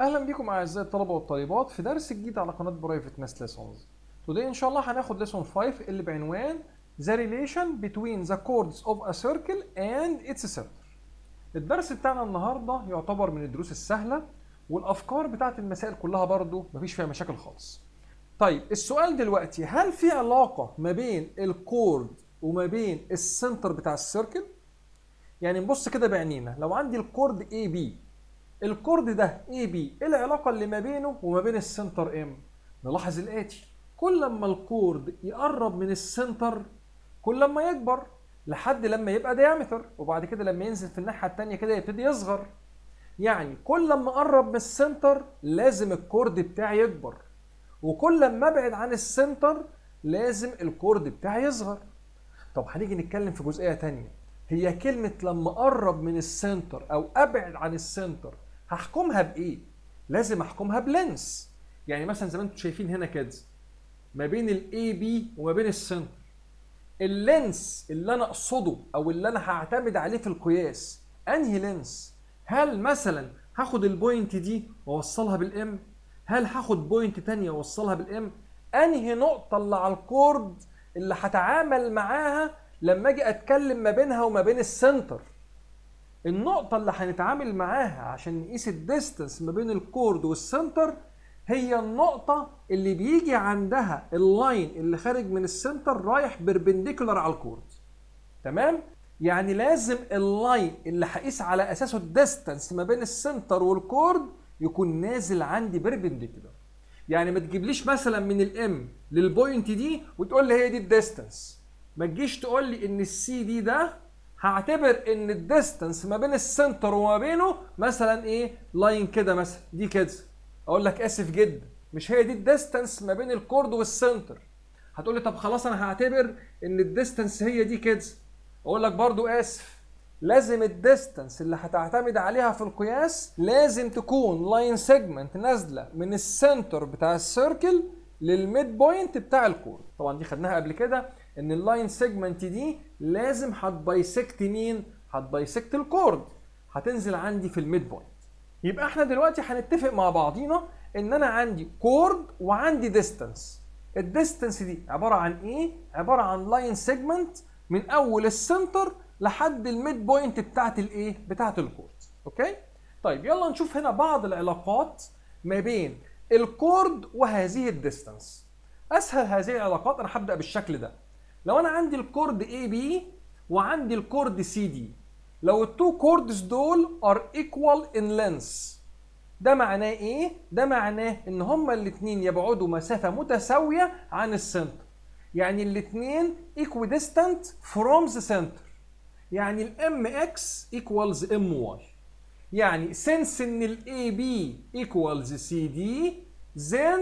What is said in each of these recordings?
اهلا بكم اعزائي الطلبه والطالبات في درس جديد على قناه برايفت ماس ليسونز توداي ان شاء الله هناخد ليسون 5 اللي بعنوان The relation between the chords of a circle and its center الدرس بتاعنا النهارده يعتبر من الدروس السهله والافكار بتاعت المسائل كلها برضو مفيش فيها مشاكل خالص طيب السؤال دلوقتي هل في علاقه ما بين الكورد وما بين السنتر بتاع السيركل يعني نبص كده بعينينا لو عندي الكورد اي بي الكورد ده اي بي ايه العلاقه اللي ما بينه وما بين السنتر ام نلاحظ الاتي كل ما الكورد يقرب من السنتر كل ما يكبر لحد لما يبقى ديامتر وبعد كده لما ينزل في الناحيه الثانيه كده يبتدي يصغر يعني كل ما اقرب من السنتر لازم الكورد بتاعي يكبر وكل ما ابعد عن السنتر لازم الكورد بتاعي يصغر طب هنيجي نتكلم في جزئيه تانية هي كلمة لما أقرب من السنتر أو أبعد عن السنتر هحكمها بإيه؟ لازم أحكمها بلينس يعني مثلا زي ما أنتم شايفين هنا كده ما بين الاي بي وما بين السنتر اللينس اللي أنا أقصده أو اللي أنا هعتمد عليه في القياس أنهي لينس؟ هل مثلا هاخد البوينت دي وأوصلها بالإم؟ هل هاخد بوينت تانية وأوصلها بالإم؟ أنهي نقطة اللي على الكورد اللي هتعامل معاها لما اجي اتكلم ما بينها وما بين السنتر النقطة اللي هنتعامل معاها عشان نقيس الديستنس ما بين الكورد والسنتر هي النقطة اللي بيجي عندها اللاين اللي خارج من السنتر رايح بربنديكولار على الكورد تمام؟ يعني لازم اللاين اللي هقيس على اساسه الديستنس ما بين السنتر والكورد يكون نازل عندي بربنديكولار يعني ما تجيبليش مثلا من الام للبوينت دي وتقول لي هي دي الديستنس ما تجيش تقول لي ان السي دي ده هعتبر ان الديستنس ما بين السنتر وما بينه مثلا ايه لاين كده مثلا دي كده اقول لك اسف جدا مش هي دي الديستنس ما بين الكورد والسنتر هتقول لي طب خلاص انا هعتبر ان الديستنس هي دي كده اقول لك برضو اسف لازم الديستنس اللي هتعتمد عليها في القياس لازم تكون لاين سيجمنت نازله من السنتر بتاع السيركل للميد بوينت بتاع الكورد طبعا دي خدناها قبل كده ان اللاين سيجمنت دي لازم هتبايسكت مين هتبايسكت الكورد هتنزل عندي في الميد بوينت يبقى احنا دلوقتي هنتفق مع بعضينا ان انا عندي كورد وعندي ديستانس الديستانس دي عباره عن ايه عباره عن لاين سيجمنت من اول السنتر لحد الميد بوينت بتاعت الايه بتاعت الكورد اوكي طيب يلا نشوف هنا بعض العلاقات ما بين الكورد وهذه الديستانس اسهل هذه العلاقات انا هبدا بالشكل ده لو انا عندي الكورد اي بي وعندي الكورد سي دي لو التو كوردز دول ار ايكوال ان لينث ده معناه ايه ده معناه ان هما الاثنين يبعدوا مسافه متساويه عن السنتر يعني الاثنين equidistant from the center يعني الام اكس equals ام واي يعني since ان الاي بي equals سي دي then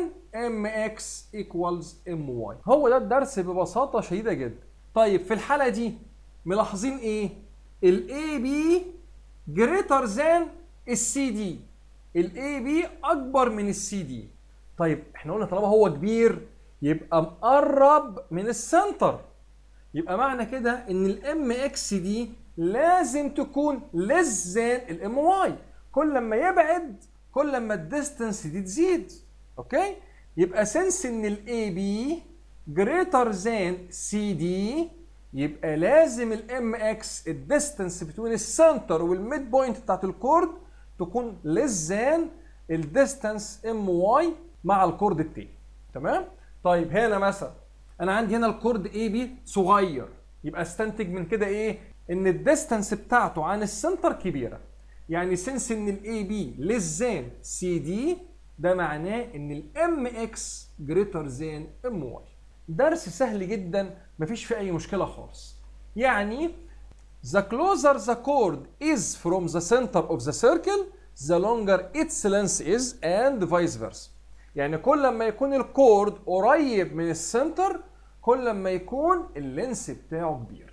mx equals my هو ده الدرس ببساطة شديدة جدا طيب في الحالة دي ملاحظين ايه ال AB greater than ال CD ال AB اكبر من ال CD طيب احنا قلنا طالما هو كبير يبقى مقرب من السنتر يبقى معنى كده ان ال MX دي لازم تكون less than ال MY كل ما يبعد كل ما الديستنس دي تزيد اوكي يبقى سنس ان الاي بي جريتر ذان سي دي يبقى لازم الام اكس الديستنس بين السنتر والميد بوينت بتاعت الكورد تكون ليس ذان الديستنس ام واي مع الكورد التاني تمام طيب هنا مثلا انا عندي هنا الكورد اي بي صغير يبقى استنتج من كده ايه ان الديستنس بتاعته عن السنتر كبيره يعني سنس ان الاي بي ليس ذان سي دي ده معناه ان الام اكس جريتر ذان ام واي درس سهل جدا مفيش فيه اي مشكله خالص يعني the closer the chord is from the center of the circle the longer its length is and vice versa يعني كل ما يكون الكورد قريب من السنتر كل ما يكون اللينس بتاعه كبير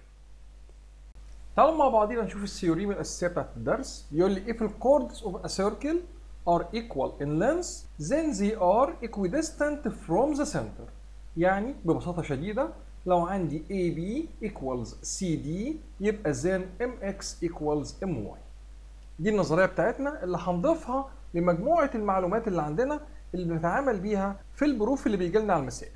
تعالوا مع بعضينا نشوف الثيوريم الاساسيه بتاعت الدرس بيقول لي if the chords of a circle are equal in length then they are equidistant from the center يعني ببساطة شديدة لو عندي AB equals CD يبقى then MX equals MY دي النظرية بتاعتنا اللي هنضيفها لمجموعه المعلومات اللي عندنا اللي بنتعامل بيها في البروف اللي بيجي لنا على المسائل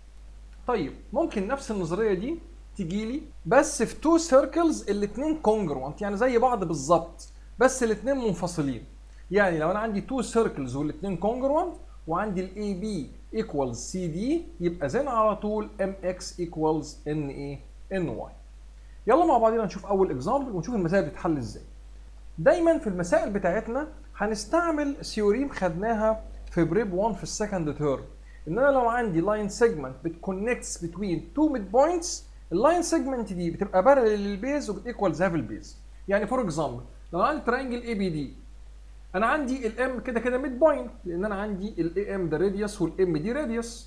طيب ممكن نفس النظريه دي تجي لي بس في تو سيركلز الاثنين كونجروانت يعني زي بعض بالظبط بس الاثنين منفصلين يعني لو انا عندي تو سيركلز والاثنين كونجروانت وعندي الاي بي ايكوالز سي دي يبقى زين على طول ام اكس ايكوالز ان ايه ان واي يلا مع بعضينا نشوف اول اكزامبل ونشوف المسائل بتتحل ازاي دايما في المسائل بتاعتنا هنستعمل ثيوريم خدناها في بريب 1 في السكند تيرم ان انا لو عندي لاين سيجمنت بتكونكتس بتوين تو ميد بوينتس اللاين سيجمنت دي بتبقى بارلل للبيز وبتيكوالز هاف البيز يعني فور اكزامبل لو عندي ترينجل اي بي دي انا عندي الام كده كده ميد بوينت لان انا عندي الاي ام ده راديوس والام دي راديوس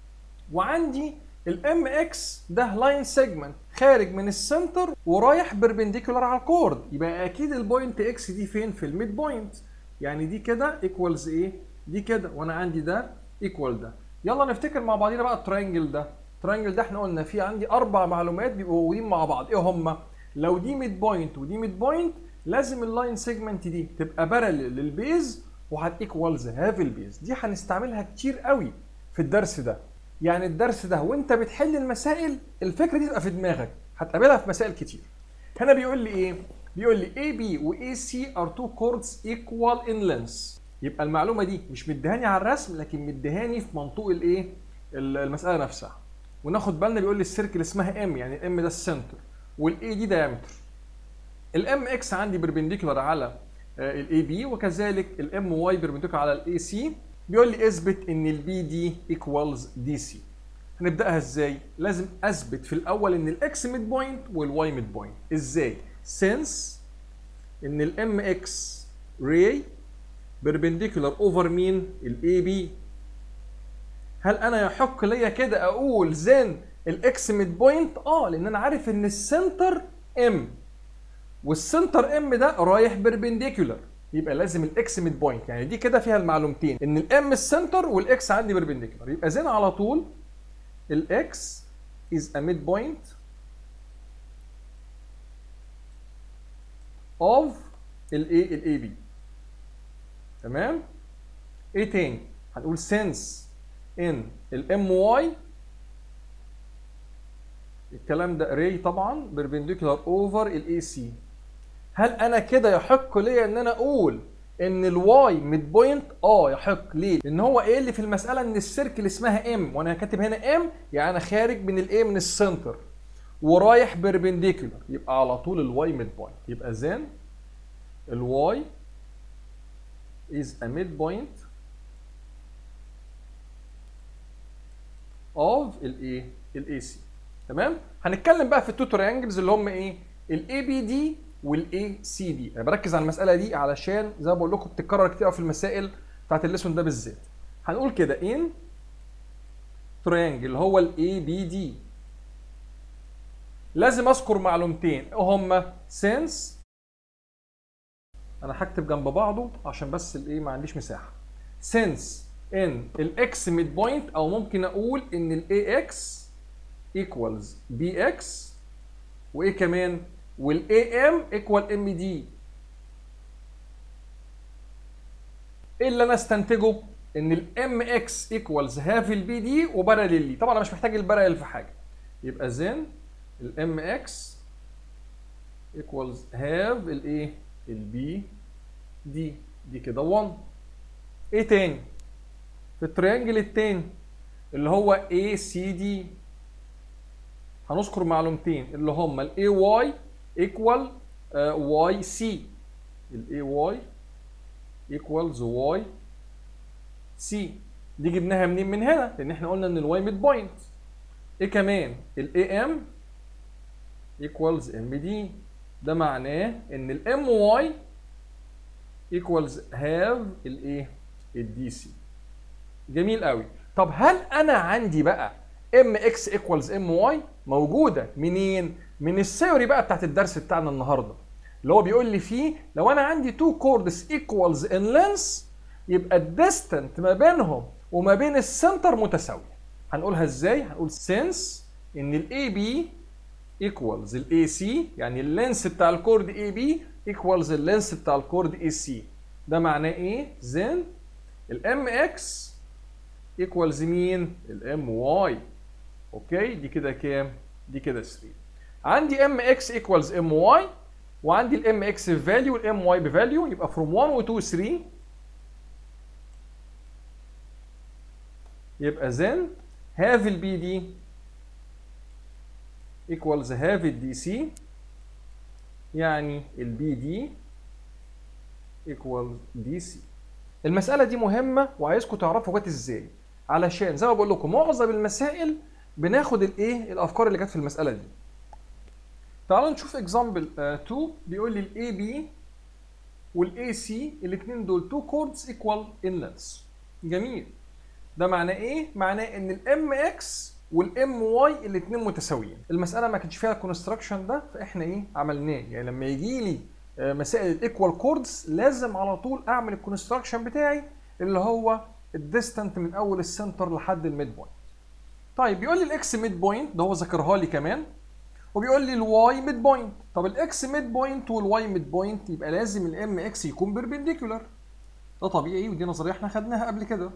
وعندي الام اكس ده لاين سيجمنت خارج من السنتر ورايح بربنديكولار على الكورد يبقى اكيد البوينت اكس دي فين في الميد بوينت يعني دي كده ايكوالز ايه دي كده وانا عندي ده ايكوال ده يلا نفتكر مع بعضينا بقى التراينجل ده التراينجل ده احنا قلنا في عندي اربع معلومات بيبقوا موجودين مع بعض ايه هم لو دي ميد بوينت ودي ميد بوينت لازم اللاين سيجمنت دي تبقى بارلل للبيز وهتيكوالز هاف البيز دي هنستعملها كتير قوي في الدرس ده يعني الدرس ده وانت بتحل المسائل الفكره دي تبقى في دماغك هتقابلها في مسائل كتير هنا بيقول لي ايه بيقول لي AB و AC are two chords equal in length يبقى المعلومه دي مش مديهاني على الرسم لكن مديهاني في منطوق الايه المساله نفسها وناخد بالنا بيقول لي السيركل اسمها ام يعني الام ده السنتر والاي دي دايمتر الام اكس عندي بربنديكولار على الاي بي وكذلك الام واي بربنديكولار على الاي سي بيقول لي اثبت ان البي دي ايكوالز دي سي هنبداها ازاي لازم اثبت في الاول ان الاكس ميد بوينت والواي ميد بوينت ازاي سينس ان الام اكس راي بربنديكولار اوفر مين الاي بي هل انا يحق ليا كده اقول زين الاكس ميد بوينت اه لان انا عارف ان السنتر ام والسنتر ام ده رايح بربنديكولار يبقى لازم الاكس ميد بوينت يعني دي كده فيها المعلومتين ان الام السنتر والاكس عندي بربنديكولار يبقى زين على طول الاكس از ا ميد بوينت اوف الايه الاي بي تمام ايه تاني هنقول سنس ان الام واي الكلام ده ري طبعا بربنديكولار اوفر الاي سي هل انا كده يحق ليا ان انا اقول ان الواي ميد بوينت اه يحق ليه لان هو قايل لي في المساله ان السيركل اسمها ام وانا كاتب هنا ام يعني انا خارج من الاي من السنتر ورايح بربنديكولار يبقى على طول الواي ميد بوينت يبقى زين الواي is a midpoint of الايه الاي سي تمام هنتكلم بقى في التو تريانجلز اللي هم ايه الاي بي دي والاي سي دي انا بركز على المساله دي علشان زي ما بقول لكم بتتكرر كتير في المسائل بتاعت الليسون ده بالذات هنقول كده ان تريانجل هو الاي بي دي لازم اذكر معلومتين هما سينس انا هكتب جنب بعضه عشان بس الايه ما عنديش مساحه سينس ان الاكس ميد بوينت او ممكن اقول ان الاي اكس ايكوالز بي اكس وايه كمان والاي ام ايكوال ام دي ايه اللي انا استنتجه ان الام اكس ايكوالز هاف البي دي وباراليلي طبعا انا مش محتاج الباراليل في حاجه يبقى زين الام اكس ايكوالز هاف الايه البي دي دي كده 1 ايه تاني في التريانجل التاني اللي هو اي سي دي هنذكر معلومتين اللي هما الاي واي ايكوال واي سي الاي واي ايكوالز واي سي دي جبناها منين من هنا لان احنا قلنا ان الواي ميد بوينت ايه كمان الاي ام ايكوالز ام دي ده معناه ان الام واي ايكوالز هاف الايه الدي سي جميل قوي طب هل انا عندي بقى ام اكس ايكوالز ام واي موجوده منين من الثيوري بقى بتاعت الدرس بتاعنا النهارده اللي هو بيقول لي فيه لو انا عندي تو كوردز ايكوالز ان لينس يبقى الديستنت ما بينهم وما بين السنتر متساويه هنقولها ازاي هنقول سينس ان الاي بي ايكوالز الاي سي يعني اللينس بتاع الكورد اي بي ايكوالز اللينس بتاع الكورد اي سي ده معناه ايه then الام اكس ايكوالز مين الام واي اوكي دي كده كام دي كده 3 عندي ام اكس ايكوالز ام واي وعندي الام اكس بفاليو والام واي بفاليو يبقى from 1 و 2 و 3 يبقى then have البي دي equals have الدي سي يعني البي دي equals دي سي المسألة دي مهمة وعايزكم تعرفوا جت ازاي علشان زي ما بقول لكم معظم المسائل بناخد الايه الافكار اللي جت في المسألة دي تعالوا نشوف اكزامبل 2 بيقول لي الاي بي والاي سي الاثنين دول تو كوردز ايكوال ان لينث جميل ده معناه ايه معناه ان الام اكس والام واي الاثنين متساويين المساله ما كانش فيها الكونستراكشن ده فاحنا ايه عملناه يعني لما يجي لي آه، مسائل الايكوال كوردز لازم على طول اعمل الكونستراكشن بتاعي اللي هو الديستنت من اول السنتر لحد الميد بوينت طيب بيقول لي الاكس ميد بوينت ده هو ذاكرها لي كمان وبيقول لي الواي ميد بوينت طب الاكس ميد بوينت والواي ميد بوينت يبقى لازم الام اكس يكون بيربنديكولار ده طبيعي ودي نظريه احنا خدناها قبل كده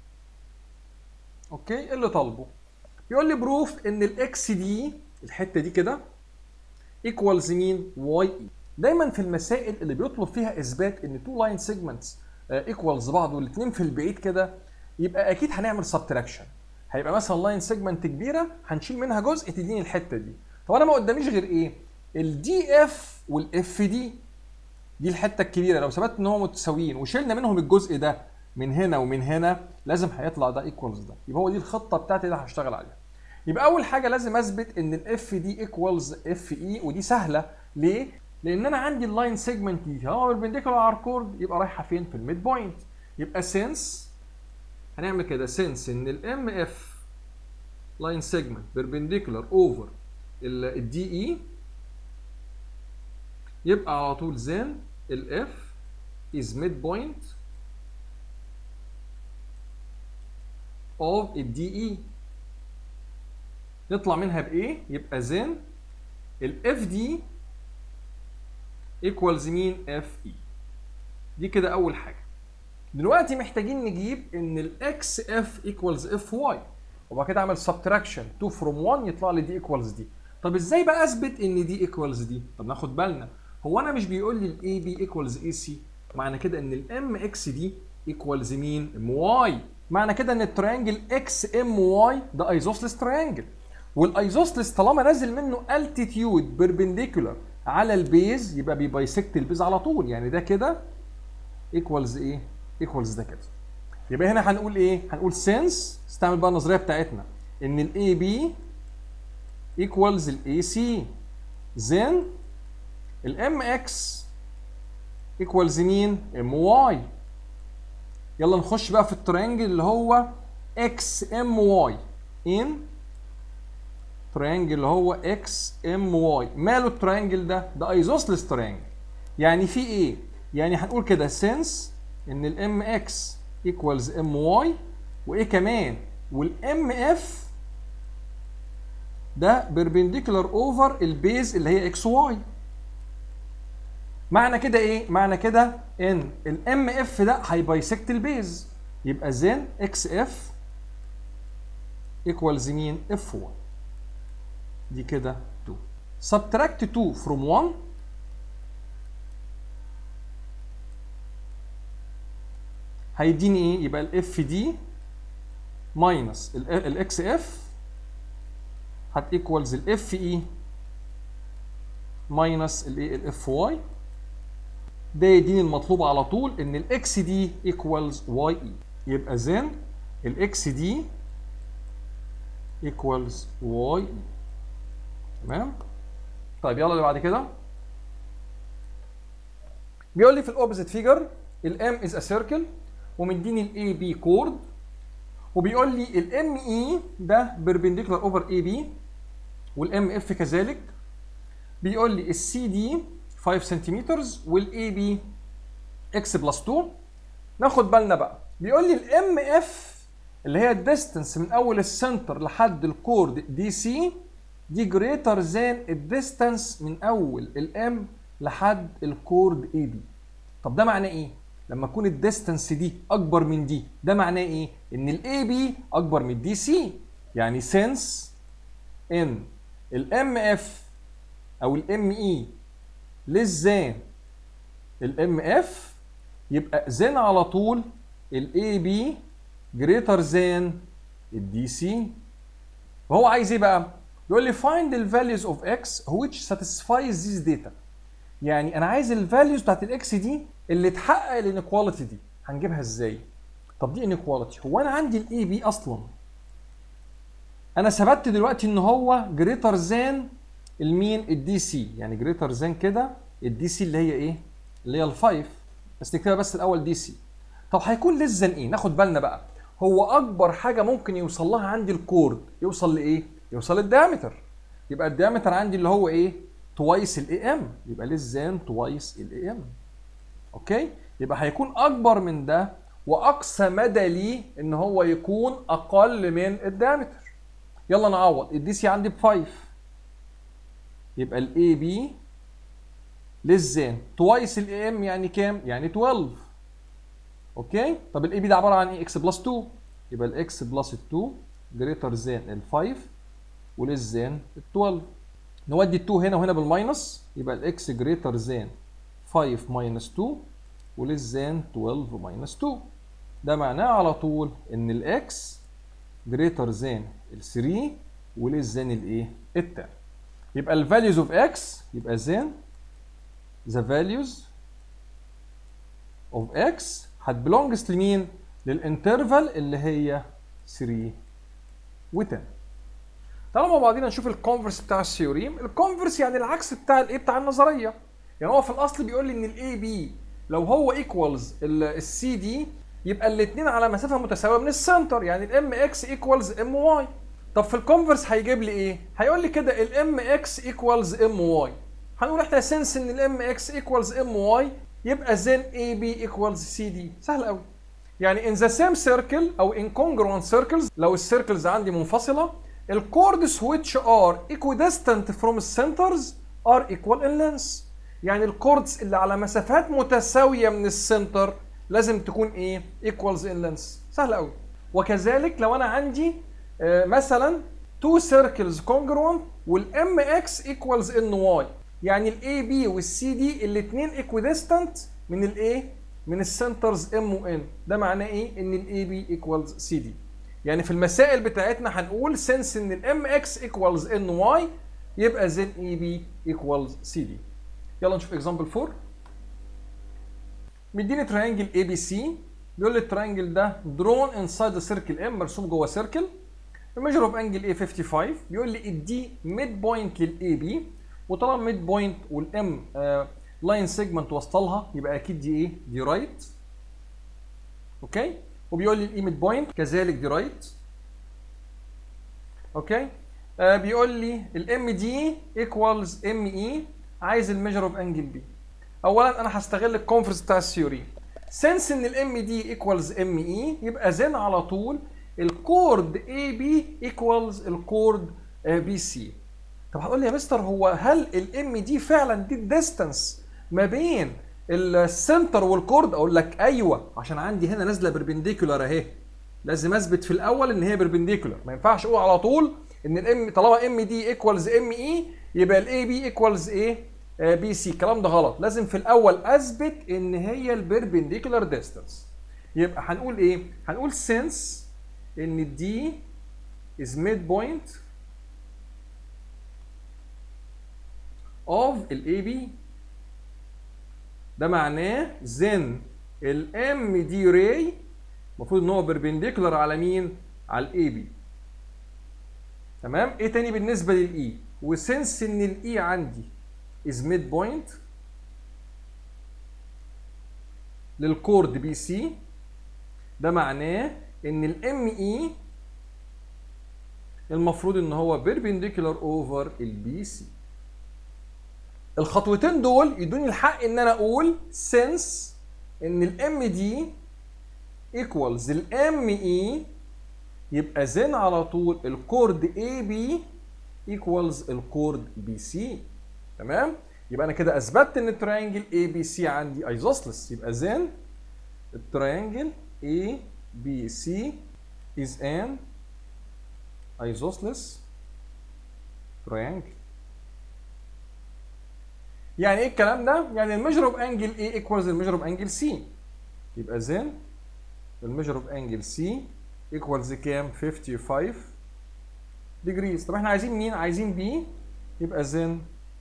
اوكي إيه اللي طالبه بيقول لي بروف ان الاكس دي الحته دي كده ايكوالز مين واي اي دايما في المسائل اللي بيطلب فيها اثبات ان تو لاين سيجمنتس ايكوالز بعض والاثنين في البعيد كده يبقى اكيد هنعمل سبتراكشن هيبقى مثلا لاين سيجمنت كبيره هنشيل منها جزء تديني الحته دي طب انا ما قداميش غير ايه الدي اف والاف دي دي الحته الكبيره لو ثبت ان هم متساويين وشلنا منهم الجزء ده من هنا ومن هنا لازم هيطلع ده ايكوالز ده يبقى هو دي الخطه بتاعتي اللي هشتغل عليها يبقى اول حاجه لازم اثبت ان الاف دي ايكوالز اف اي ودي سهله ليه لان انا عندي اللاين سيجمنت دي هو بالبنديكولار على الكورد يبقى رايحه فين في الميد بوينت يبقى سينس هنعمل كده سينس ان الام اف لاين سيجمنت بيربنديكولار اوفر الدي اي يبقى على طول زين الاف is midpoint of الدي اي نطلع منها بايه يبقى زين الاف دي equals مين اف اي دي كده اول حاجه دلوقتي محتاجين نجيب ان الاكس اف equals اف واي وبعد كده اعمل subtraction 2 from 1 يطلع لي دي equals دي طب ازاي بقى اثبت ان دي equals دي طب ناخد بالنا هو انا مش بيقول لي الاي بي equals اي سي معنى كده ان الام اكس دي equals مين ام واي معنى كده ان التريانجل اكس ام واي ده ايزوسلس تريانجل والايزوسلس طالما نازل منه التيتيود بيربنديكولار على البيز يبقى بيبايسكت البيز على طول يعني ده كده ايكوالز ايه ايكوالز ده كده يبقى هنا هنقول ايه هنقول سينس استعمل بقى النظريه بتاعتنا ان الاي بي ايكوالز الاي سي زين الام اكس ايكوالز مين ام واي يلا نخش بقى في التريانجل اللي هو اكس ام واي ان تريانجل اللي هو اكس ام واي ماله التريانجل ده ده ايزوسلس تريانجل يعني في ايه يعني هنقول كده سينس ان الام اكس ايكوالز ام واي وايه كمان والام اف ده بيربنديكولار اوفر البيز اللي هي اكس واي معنى كده ايه معنى كده ان الام اف ده هيبايسكت البيز يبقى زين اكس اف ايكوالز مين اف 1 دي كده 2 subtract 2 from 1 هيديني ايه يبقى الاف دي ماينس الاكس اف هت ايكوالز الاف اي ماينس الايه الاف واي ده يديني المطلوب على طول ان الاكس دي ايكوالز واي اي يبقى زين الاكس دي ايكوالز واي اي تمام طيب يلا اللي بعد كده بيقول لي في الاوبزيت فيجر الام از ا سيركل ومديني الاي بي كورد وبيقول لي الام اي ده بيربنديكولار اوفر اي بي والام اف كذلك بيقول لي السي دي 5 سنتيمتر والاي بي اكس بلس 2 ناخد بالنا بقى بيقول لي الام اف اللي هي الديستنس من اول السنتر لحد الكورد دي سي دي جريتر ذان الديستانس من اول الام لحد الكورد اي بي طب ده معناه ايه لما تكون الديستانس دي اكبر من دي ده معناه ايه ان الاي بي اكبر من الدي سي يعني سنس ان الام اف او الام اي less than الام اف يبقى زين على طول الاي بي greater than الدي سي وهو عايز ايه بقى يقول لي find the values of x which satisfies this data يعني انا عايز الفاليوز بتاعت الاكس دي اللي تحقق الانيكواليتي دي هنجيبها ازاي طب دي انيكواليتي هو انا عندي الاي بي اصلا انا ثبت دلوقتي ان هو جريتر ذان المين الدي سي يعني جريتر ذان كده الدي سي اللي هي ايه اللي هي الفايف بس نكتبها بس الاول دي سي طب هيكون ليس ذان ايه ناخد بالنا بقى هو اكبر حاجه ممكن يوصل لها عندي الكورد يوصل لايه يوصل للديامتر يبقى الديامتر عندي اللي هو ايه توايس الاي ام يبقى ليس ذان توايس الاي ام اوكي يبقى هيكون اكبر من ده واقصى مدى ليه ان هو يكون اقل من الديامتر يلا نعوض الدي سي عندي ب 5 يبقى الاي بي ليس ذان توايس الاي ام يعني كام يعني 12 اوكي طب الاي بي ده عباره عن ايه اكس بلس 2 يبقى الاكس بلس 2 جريتر ذان ال 5 وليس ذان ال 12 نودي ال 2 هنا وهنا بالماينس يبقى الاكس جريتر ذان 5 ماينس 2 وليس ذان 12 ماينس 2 ده معناه على طول ان الاكس جريتر ذان ال 3 وليس ذان الايه ال 10 يبقى الفاليوز اوف اكس يبقى ذان the values of x هت belongs لمين؟ للانترفال اللي هي 3 و 10 تعالوا مع بعضينا نشوف الكونفرس بتاع الثيوريم الكونفرس يعني العكس بتاع الايه بتاع النظريه يعني هو في الاصل بيقول لي ان الاي بي لو هو ايكوالز السي دي يبقى الاثنين على مسافه متساويه من السنتر يعني الام اكس ايكوالز ام واي طب في الكونفرس هيجيب لي ايه هيقول لي كده الام اكس ايكوالز ام واي هنقول احنا سنس ان الام اكس ايكوالز ام واي يبقى زين اي بي ايكوالز سي دي سهل قوي يعني ان ذا سيم سيركل او ان congruent سيركلز لو السيركلز عندي منفصله الكوردز which are equidistant from centers are equal in length يعني الكوردز اللي على مسافات متساويه من السنتر لازم تكون ايه equals in length سهل قوي وكذلك لو انا عندي آه مثلا two circles congruent والام اكس equals ان واي يعني الاي بي والسي دي الاثنين ايكويديستانت من الايه من السنترز ام وان ده معناه ايه ان الاي بي ايكوالز سي دي يعني في المسائل بتاعتنا هنقول سنس ان الام اكس ايكوالز ان واي يبقى زين اي بي ايكوالز سي دي يلا نشوف اكزامبل 4 مديني تريانجل اي بي سي بيقول لي التريانجل ده درون انسايد سيركل ام مرسوم جوه سيركل الميجر اوف انجل اي 55 بيقول لي الدي ميد بوينت للاي بي وطالما ميد بوينت والام لاين سيجمنت وصلها يبقى اكيد دي ايه؟ دي رايت اوكي وبيقول لي الاي ميد بوينت كذلك دي رايت اوكي آه بيقول لي الام دي ايكوالز ام اي عايز الميجر اوف انجل بي اولا انا هستغل الكونفرنس بتاع الثيوري سنس ان الام دي ايكوالز ام اي يبقى زين على طول الكورد اي بي ايكوالز الكورد بي سي طب هتقول لي يا مستر هو هل الام دي فعلا دي الديستانس ما بين السنتر والكورد اقول لك ايوه عشان عندي هنا نازله بربنديكولار اهي لازم اثبت في الاول ان هي بربنديكولار ما ينفعش اقول على طول ان الام طالما ام دي ايكوالز ام اي يبقى الاي بي ايكوالز ايه بي سي الكلام ده غلط لازم في الاول اثبت ان هي البربنديكولار ديستانس يبقى هنقول ايه هنقول since ان دي is midpoint of الاي بي ده معناه زن الام دي راي المفروض ان هو بربنديكولار على مين على الاي بي تمام ايه تاني بالنسبه للاي وسنس ان الاي عندي از ميد بوينت للكورد بي سي ده معناه ان الام اي المفروض ان هو بيربنديكولار اوفر البي سي الخطوتين دول يدوني الحق ان انا اقول since ان الام دي ايكوالز الام اي يبقى زين على طول الكورد اي بي ايكوالز الكورد بي سي تمام يبقى انا كده اثبتت ان التريانجل اي بي سي عندي ايزوسلس يبقى زين التريانجل A B C is an isosceles triangle يعني ايه الكلام ده؟ يعني الميجر اوف انجل A ايكوالز الميجر اوف انجل C يبقى then الميجر اوف انجل C ايكوالز كام؟ 55 degrees طب احنا عايزين مين؟ عايزين B يبقى then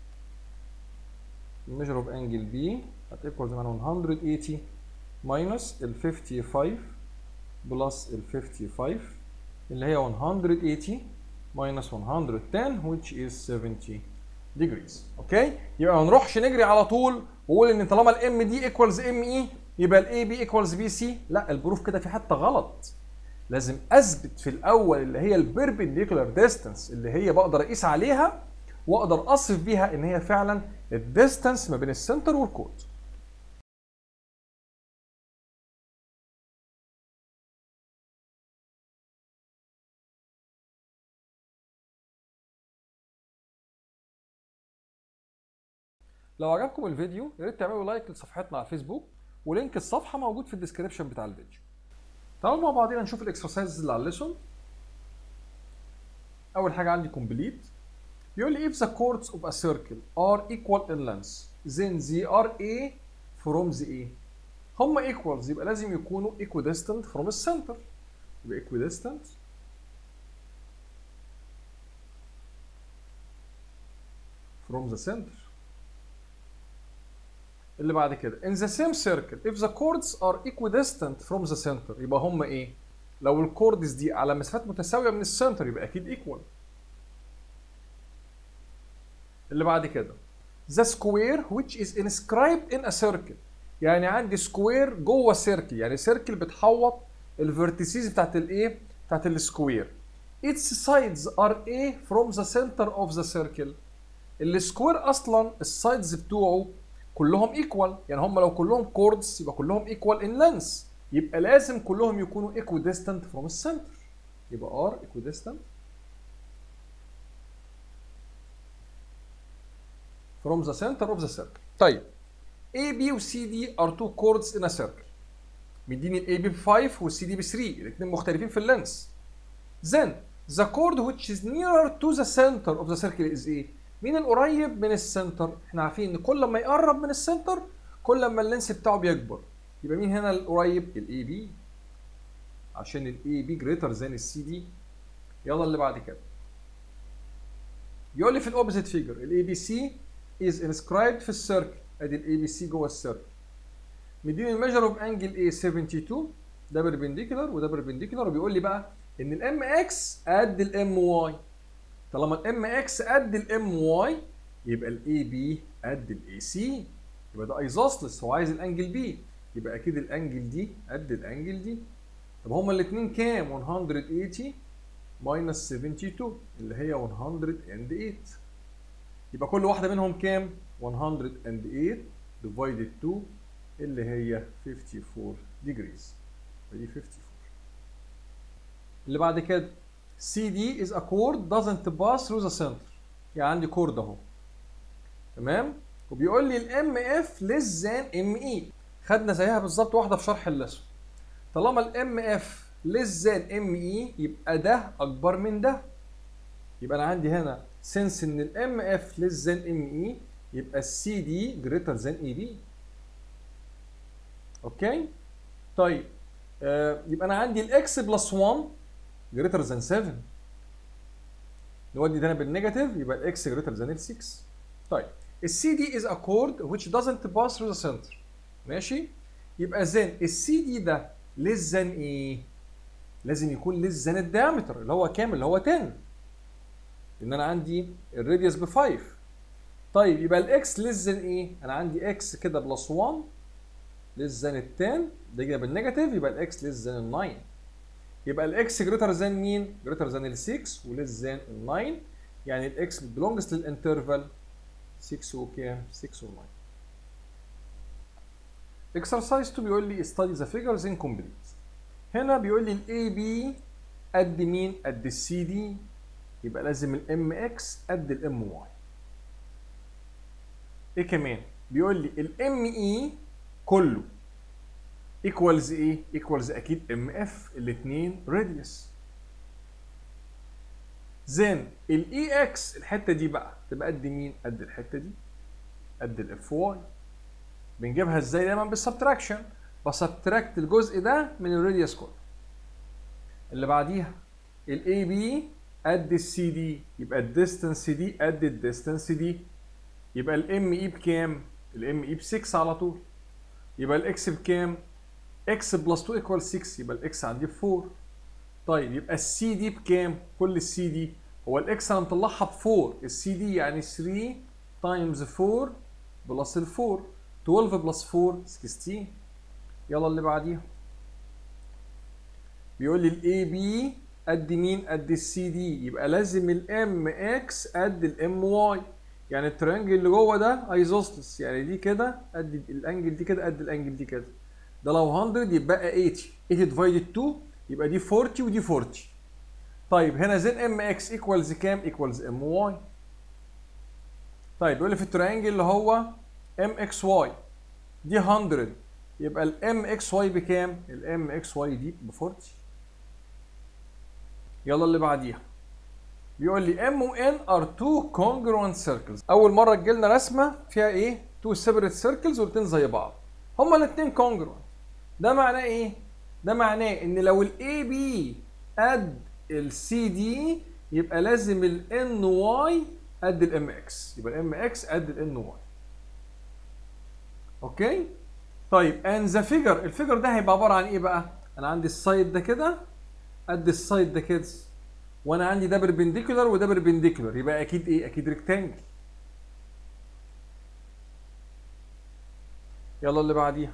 الميجر اوف انجل B هتيكوالز معانا 180 minus ال 55 بلس ال 55 اللي هي 180 minus 110 which is 70 degrees اوكي يبقى ما نروحش نجري على طول ونقول ان طالما الام دي ايكوالز ام اي يبقى الاي بي ايكوالز بي سي لا البروف كده في حته غلط لازم اثبت في الاول اللي هي البيربنديكولار ديستانس اللي هي بقدر اقيس عليها واقدر اصف بيها ان هي فعلا الديستانس ما بين السنتر والكود لو عجبكم الفيديو يا ريت تعملوا لايك لصفحتنا على الفيسبوك ولينك الصفحه موجود في الديسكربشن بتاع الفيديو تعالوا مع بعضينا نشوف الاكسرسايزز اللي على الليسون اول حاجه عندي كومبليت بيقول لي if the chords of a circle are equal in length then they are a from the a هم equals يبقى لازم يكونوا equidistant from the center يبقى equidistant from the center اللي بعد كده in the same circle if the chords are equidistant from the center يبقى هم ايه لو الكوردز دي على مسافات متساويه من السنتر يبقى اكيد equal اللي بعد كده the square which is inscribed in a circle يعني عندي سكوير جوه سيركل يعني سيركل بتحوط الفيرتيسيز بتاعت الايه بتاعت السكوير its sides are a from the center of the circle السكوير اصلا السايدز بتوعه كلهم ايكوال يعني هم لو كلهم كوردز يبقى كلهم ايكوال ان لينث يبقى لازم كلهم يكونوا ايكويديستنت فروم السنتر يبقى ار ايكويديستنت from the center of the circle طيب A B و C D are two chords in a circle مديني ال A B ب 5 وال C D ب 3 الاثنين مختلفين في اللينث then the chord which is nearer to the center of the circle is ايه مين القريب من السنتر احنا عارفين ان كل ما يقرب من السنتر كل ما اللينس بتاعه بيكبر يبقى مين هنا القريب الاي بي عشان الاي بي جريتر ذان السي دي يلا اللي بعد كده يقول لي في الاوبزيت فيجر الاي بي سي از انسكرايبد في السيركل ادي الاي بي سي جوه السيركل مديني الميجر اوف انجل ايه 72 ده بربنديكولار وده بربنديكولار وبيقول لي بقى ان الام اكس قد الام واي طالما الام اكس قد الام واي يبقى الاي بي قد الاي سي يبقى ده ايزوسلس هو عايز الانجل بي يبقى اكيد الانجل دي قد الانجل دي طب هما الاثنين كام 180 ماينس 72 اللي هي 108 يبقى كل واحده منهم كام 108 ديفايدد 2 اللي هي 54 ديجريز دي 54 اللي بعد كده CD is a chord doesn't pass through the center يعني عندي كورد اهو تمام وبيقول لي الام اف less than ام اي خدنا زيها بالظبط واحده في شرح اللسو طالما الام اف less than ام اي يبقى ده اكبر من ده يبقى انا عندي هنا سنس ان الام اف less than ام اي يبقى السي دي greater than اي بي اوكي طيب آه يبقى انا عندي الاكس بلس 1 greater than 7 نودي ده بالنيجاتيف يبقى الاكس greater than ال 6 طيب السي دي is a chord which doesn't pass through the center ماشي يبقى then السي دي ده less than ايه لازم يكون less than الديامتر اللي هو كام اللي هو 10 لان انا عندي الراديوس ب 5 طيب يبقى الاكس less than ايه انا عندي اكس كده بلس 1 less than ال 10 ده كده بالنيجاتيف يبقى الاكس less than ال 9 يبقى الاكس جريتر ذان مين؟ جريتر ذان ال 6 وليس ذان ال 9 يعني الاكس بلونجست للانترفال 6 وكام؟ 6 و 9 اكسرسايز 2 بيقول لي study the figures incomplete هنا بيقول لي الاي بي قد مين؟ قد السي دي يبقى لازم الام اكس قد الام واي ايه كمان؟ بيقول لي الام اي كله ايكوالز ايه ايكوالز اكيد ام اف الاثنين راديوس زين الاي اكس الحته دي بقى تبقى قد مين قد الحته دي قد الاف واي بنجيبها ازاي دايما بالسبتراكشن بسبتراكت الجزء ده من الراديوس كله اللي بعديها الاي بي قد السي دي يبقى الديستنس دي قد الديستنس دي يبقى الام اي بكام الام اي ب 6 على طول يبقى الاكس بكام اكس بلس 2 ايكوال 6 يبقى الاكس عندي ب 4 طيب يبقى السي دي بكام كل السي دي هو الاكس انا مطلعها ب 4 السي دي يعني 3 تايمز 4 بلس ال 4 12 بلس 4 16 يلا اللي بعديها بيقول لي الاي بي قد مين قد السي دي يبقى لازم الام اكس قد الام واي يعني الترينجل اللي جوه ده ايزوسلس يعني دي كده قد الانجل دي كده قد الانجل دي كده ده لو 100 يبقى 80 80 ديفايدد 2 يبقى دي 40 ودي 40 طيب هنا زين ام اكس ايكوالز كام ايكوالز ام واي طيب يقول لي في الترينجل اللي هو ام اكس واي دي 100 يبقى الام اكس واي بكام الام اكس واي دي ب 40 يلا اللي بعديها بيقول لي ام و ان ار تو congruent circles اول مره تجي لنا رسمه فيها ايه تو separate circles والاثنين زي بعض هما الاثنين congruent ده معناه ايه ده معناه ان لو الاي بي قد السي دي يبقى لازم الان واي قد الام اكس يبقى الام اكس قد الان واي اوكي طيب ان ذا فيجر الفيجر ده هيبقى عباره عن ايه بقى انا عندي السايد ده كده قد السايد ده كده وانا عندي ده بربنديكولار وده بربنديكولار يبقى اكيد ايه اكيد ريكتانجل يلا اللي بعديها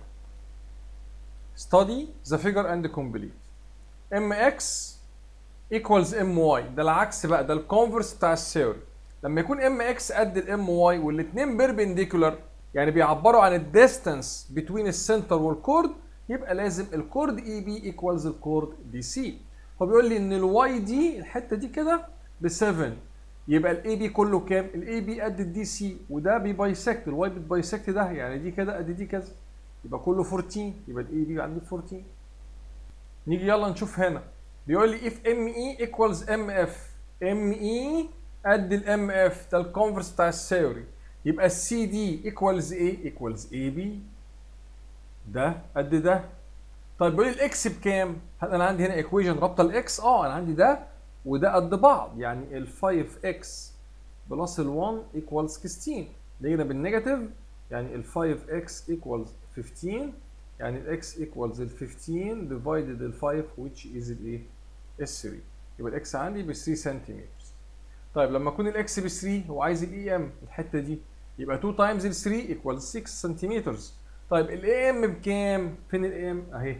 study the figure and complete mx equals my ده العكس بقى ده الكونفرس بتاع الثيوري لما يكون mx قد الام واي والاثنين بيربنديكولار يعني بيعبروا عن الديستانس بين السنتر والكورد يبقى لازم الكورد اي بي ايكوالز الكورد دي سي هو بيقول لي ان الواي دي الحته دي كده ب 7 يبقى الاي بي كله كام؟ الاي بي قد الدي سي وده بيبايسكت الواي بتبايسكت ده يعني دي كده قد دي كذا يبقى كله 14 يبقى الاي بي عندي 14 نيجي يلا نشوف هنا بيقول لي if ام اي ايكوالز ام اف ام اي قد الام اف ده الكونفرس بتاع الثيوري يبقى السي دي ايكوالز ايه؟ ايكوالز اي بي ده قد ده طيب بيقول لي الاكس بكام؟ هل انا عندي هنا ايكويشن رابطه الاكس؟ اه انا عندي ده وده قد بعض يعني ال 5x بلس ال 1 equals 16 نيجي بالنيجاتيف يعني ال 5x equals 15 يعني ال x equals ال 15 divided ال 5 which is الايه؟ ال 3 يبقى الاكس عندي ب 3 سنتيمتر طيب لما يكون الاكس ب 3 هو عايز الاي ام الحته دي يبقى 2 تايمز ال 3 equals 6 سنتيمتر طيب الاي ام بكام؟ فين الاي ام؟ اهي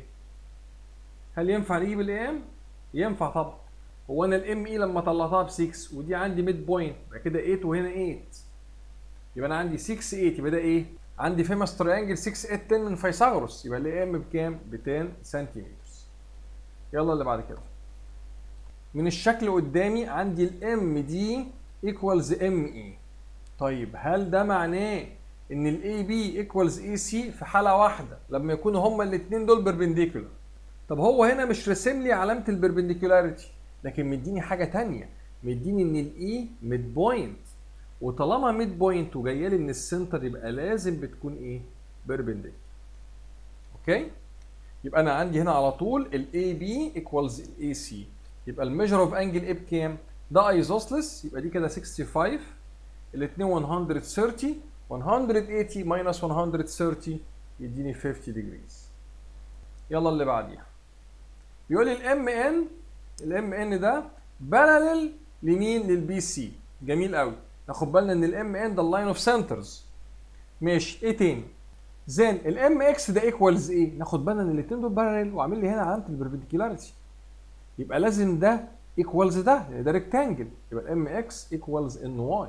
هل ينفع نجيب الاي ام؟ ينفع طبعا هو انا الام اي لما طلعتها ب 6 ودي عندي ميد بوينت يبقى كده 8 وهنا 8 يبقى انا عندي 6 8 يبقى ده ايه؟ عندي فيمس تريانجل 6 8 10 من فيثاغورس يبقى الاي ام بكام؟ ب 10 سنتيمتر يلا اللي بعد كده من الشكل قدامي عندي الام دي ايكوالز ام اي طيب هل ده معناه ان الاي بي ايكوالز اي سي في حاله واحده لما يكونوا هما الاثنين دول بيربنديكولار طب هو هنا مش راسم لي علامه البربنديكولاريتي لكن مديني حاجه تانية مديني ان الاي ميد بوينت وطالما ميد بوينت وجايه لي من السنتر يبقى لازم بتكون ايه بيربنديكولار اوكي يبقى انا عندي هنا على طول الاي بي ايكوالز الاي سي يبقى الميجر اوف انجل ايه بكام ده ايزوسلس يبقى دي كده 65 الاثنين 130 180 ماينس 130 يديني 50 ديجريز يلا اللي بعديها بيقول لي الام ان الام ان ده بارلل لمين للبي سي جميل قوي ناخد بالنا ان الام ان ده اللاين اوف سنترز ماشي ايه تاني زين الام اكس ده ايكوالز ايه ناخد بالنا ان الاثنين دول بارلل وعامل لي هنا علامه البربنديكولاريتي يبقى لازم ده ايكوالز ده لان ده ريكتانجل يبقى الام اكس ايكوالز ان واي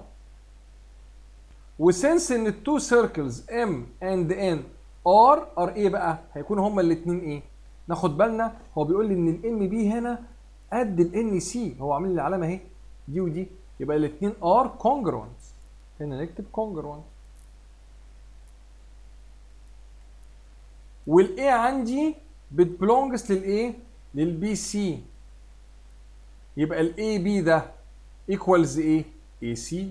وسنس ان التو سيركلز ام اند ان ار ار ايه بقى هيكونوا هما الاثنين ايه ناخد بالنا هو بيقول لي ان الام بي هنا قد الان سي هو عامل لي العلامه اهي دي ودي يبقى الاثنين ار كونجرونت هنا نكتب كونجرونت والاي عندي بتبلونجز للايه للبي سي يبقى الاي بي ده ايكوالز ايه اي سي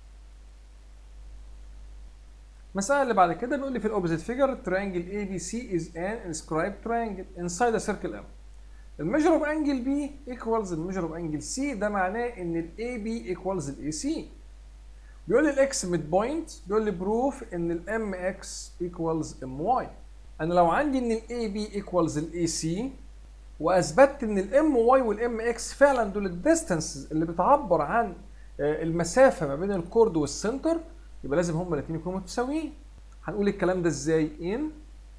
المسألة اللي بعد كده بيقول لي في الاوبزيت فيجر triangle ABC is an inscribed triangle inside a circle M. الميجر اوف انجل بي ايكوالز الميجر اوف انجل سي ده معناه ان الاي بي ايكوالز الاي سي. بيقول لي الاكس ميد بوينت بيقول لي بروف ان الام اكس ايكوالز ام واي. انا لو عندي ان الاي بي ايكوالز الاي سي واثبتت ان الام واي والام اكس فعلا دول الديستانسز اللي بتعبر عن المسافه ما بين الكورد والسنتر يبقى لازم هما الاثنين يكونوا متساويين. هنقول الكلام ده ازاي؟ ان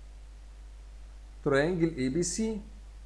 تريانجل اي بي سي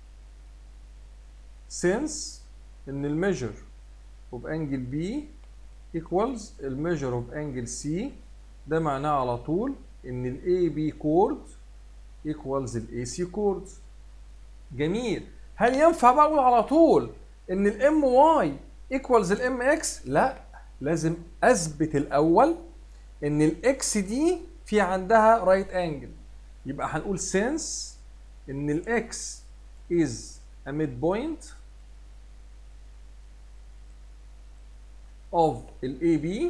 since ان الميجر اوف انجل بي equals الميجر اوف انجل سي ده معناه على طول ان الاي بي كورد equals الاي سي كورد جميل هل ينفع بقى اقول على طول ان الام واي equals الام اكس لا لازم اثبت الاول ان الاكس دي في عندها رايت right انجل يبقى هنقول since ان الاكس is a midpoint of ال AB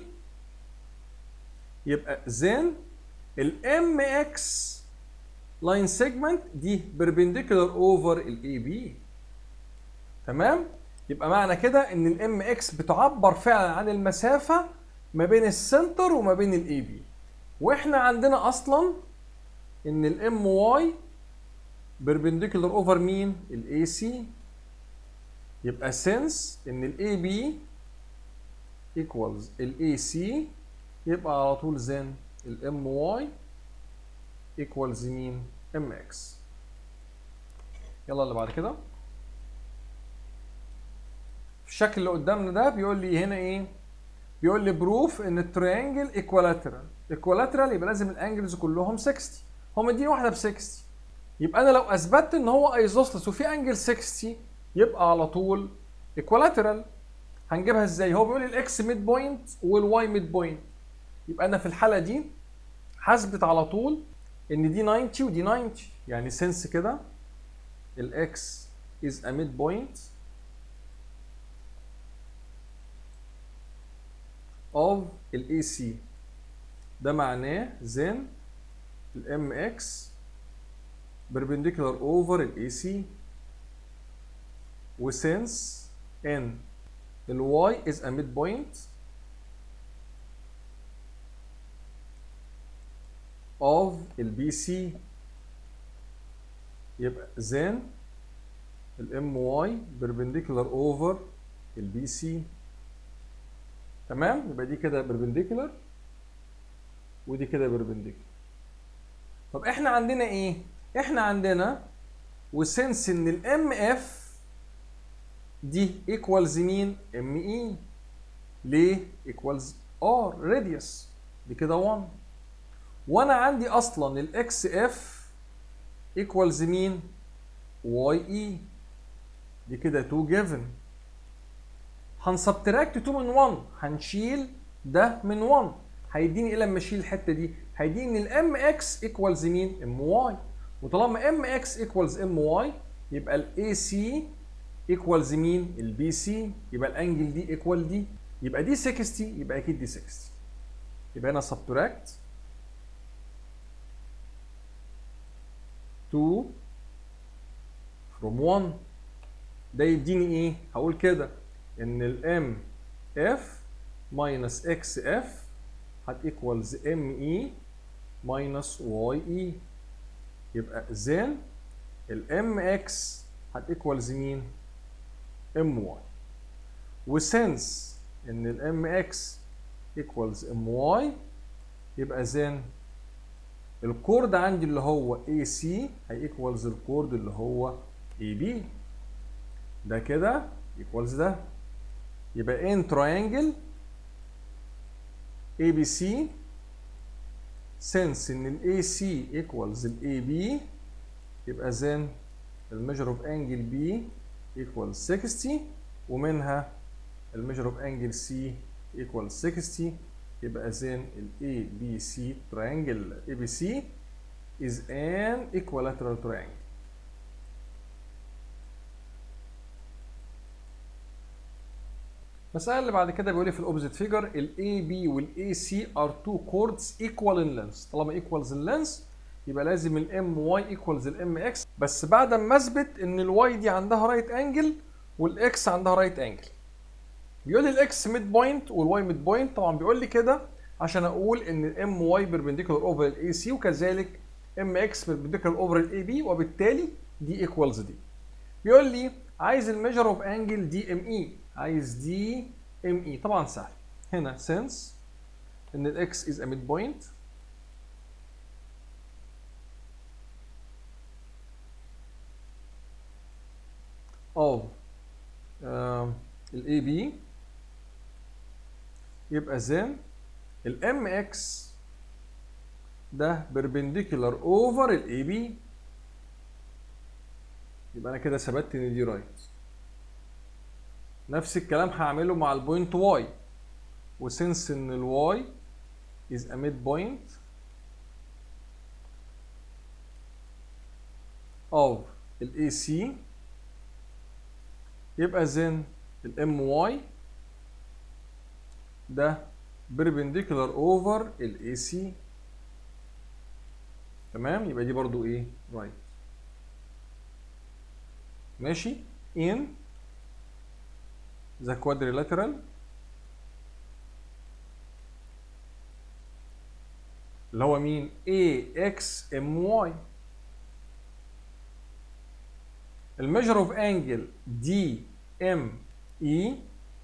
يبقى then ال MX line segment دي perpendicular over ال AB تمام؟ يبقى معنى كده ان ال MX بتعبر فعلا عن المسافة ما بين السنتر وما بين ال AB واحنا عندنا اصلا ان ال MY perpendicular over مين؟ ال AC يبقى since ان ال AB equals ال AC يبقى على طول then ال MY equals مين؟ MX يلا اللي بعد كده في الشكل اللي قدامنا ده بيقول لي هنا ايه؟ بيقول لي بروف ان التريانجل ايكوالاترال ايكوالاترال يبقى لازم الانجلز كلهم 60 هو مديني واحده ب 60 يبقى انا لو اثبتت ان هو ايزوسلس وفي انجل 60 يبقى على طول ايكوالاترال هنجيبها ازاي هو بيقول لي الاكس ميد بوينت والواي ميد بوينت يبقى انا في الحاله دي هثبت على طول ان دي 90 ودي 90 يعني سنس كده الاكس از ا ميد بوينت of ال AC ده معناه then ال MX perpendicular over ال AC وسنس ان ال Y is a midpoint of ال BC يبقى then ال MY perpendicular over ال BC تمام يبقى دي كده perpendicular ودي كده perpendicular طب احنا عندنا ايه احنا عندنا وسنس ان الام اف دي ايكوالز مين ام اي ليه ايكوالز ار راديوس دي كده 1 وانا عندي اصلا الاكس اف ايكوالز مين واي اي دي كده 2 جيفن هنسبتراكت 2 من 1 هنشيل ده من 1 هيديني ايه لما اشيل الحته دي هيديني ان الام اكس ايكوالز مين ام واي وطالما ام اكس ايكوالز ام واي يبقى الاي سي ايكوالز مين البي سي يبقى الانجل دي ايكوال دي يبقى دي 60 يبقى اكيد دي 60 يبقى هنا سبتراكت 2 from 1 ده يديني ايه هقول كده ان الام اف ماينس اكس اف هت ايكوالز ام اي ماينس واي اي يبقى زين الام اكس هت ايكوالز مين ام واي وسنس ان الام اكس ايكوالز ام واي يبقى زين الكورد عندي اللي هو اي سي هي ايكوالز الكورد اللي هو اي بي ده كده ايكوالز ده يبقى ان تراينجل اي بي سي since ان الاي سي equals الاي بي يبقى then الميجر اوف انجل بي equals 60 ومنها الميجر اوف انجل سي equals 60 يبقى then الاي بي سي triangle اي بي سي is an equilateral triangle المسألة اللي بعد كده بيقول لي في الاوبزيت فيجر ال AB وال AC are two chords equal in length طالما equals in length يبقى لازم ال MY equals ال MX بس بعد ما اثبت ان ال Y دي عندها رايت انجل وال X عندها رايت انجل بيقول لي ال X ميد بوينت وال Y ميد بوينت طبعا بيقول لي كده عشان اقول ان ال MY perpendicular over ال AC وكذلك MX perpendicular over ال AB وبالتالي دي equals دي بيقول لي عايز الميجر اوف انجل دي ام اي عايز دي ام اي طبعا سهل هنا since ان الاكس از ا ميد بوينت of الاي بي يبقى then الام اكس ده perpendicular over الاي بي يبقى انا كده ثبتت ان دي رايت نفس الكلام هعمله مع البوينت واي وسنس ان الواي is a midpoint of ال AC يبقى then ال MY ده perpendicular over ال AC تمام يبقى دي برضو ايه right ماشي in the quadrilateral اللي هو مين AXMY الميجر اوف انجل دي ام اي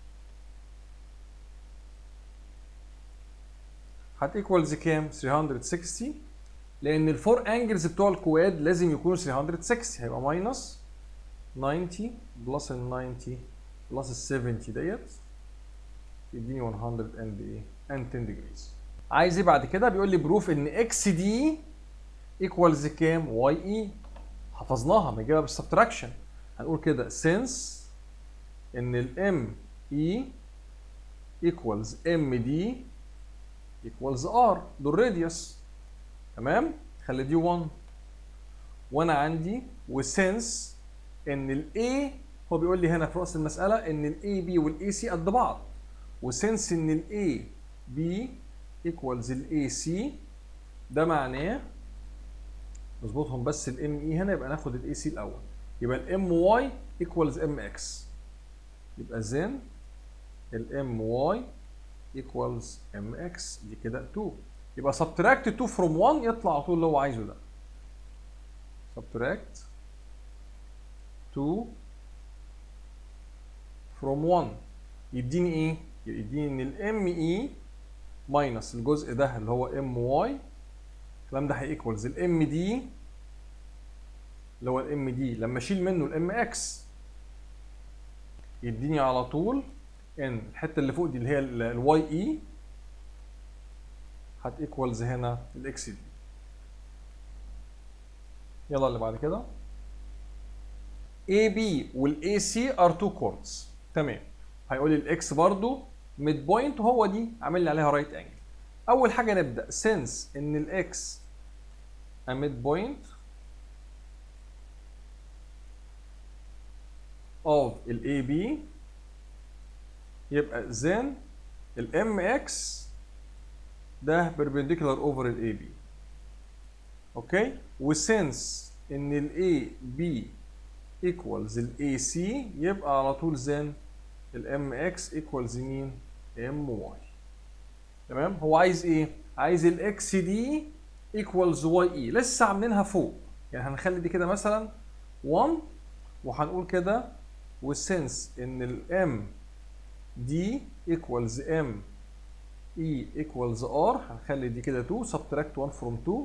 هتيكوالز كام 360 لان الفور انجلز بتوع الكواد لازم يكونوا 360 هيبقى ماينس 90 بلس ال 90 بلس ال 70 ديت يديني 100 اند ايه اند 10 degrees عايز ايه بعد كده بيقول لي بروف ان اكس دي ايكوالز كام واي اي حفظناها بنجيبها بالسبتراكشن هنقول كده since ان الام اي equals ام دي equals ار دول راديوس تمام خلي دي 1 وانا عندي وسنس ان الاي هو بيقول لي هنا في راس المساله ان الاي بي والاي سي قد بعض وسنس ان الاي بي ايكوالز الاي سي ده معناه نظبطهم بس الام اي هنا يبقى ناخد الاي سي الاول يبقى الام واي ايكوالز ام اكس يبقى زين الام واي ايكوالز ام اكس دي كده 2 يبقى سبتراكت 2 فروم 1 يطلع على طول اللي هو عايزه ده سبتراكت 2 فروم 1 يديني ايه؟ يديني ان الام اي ماينس الجزء ده اللي هو ام واي الكلام ده هيكوالز الام دي اللي هو الام دي لما اشيل منه الام اكس يديني على طول ان الحته اللي فوق دي اللي هي الواي اي هتيكوالز هنا الاكس دي يلا اللي بعد كده AB وال AC are two chords تمام هيقول لي الاكس برضو ميد بوينت وهو دي عامل لي عليها رايت انجل اول حاجه نبدا since ان الاكس a mid point of ال AB يبقى then ال MX ده perpendicular over ال AB اوكي وسنس ان ال AB equals ال AC يبقى على طول then ال MX equals مين؟ MY تمام هو عايز ايه؟ عايز ال X دي equals YE لسه عاملينها فوق يعني هنخلي دي كده مثلا 1 وهنقول كده والسنس ان ال M دي equals M E equals R هنخلي دي كده 2 subtract 1 from 2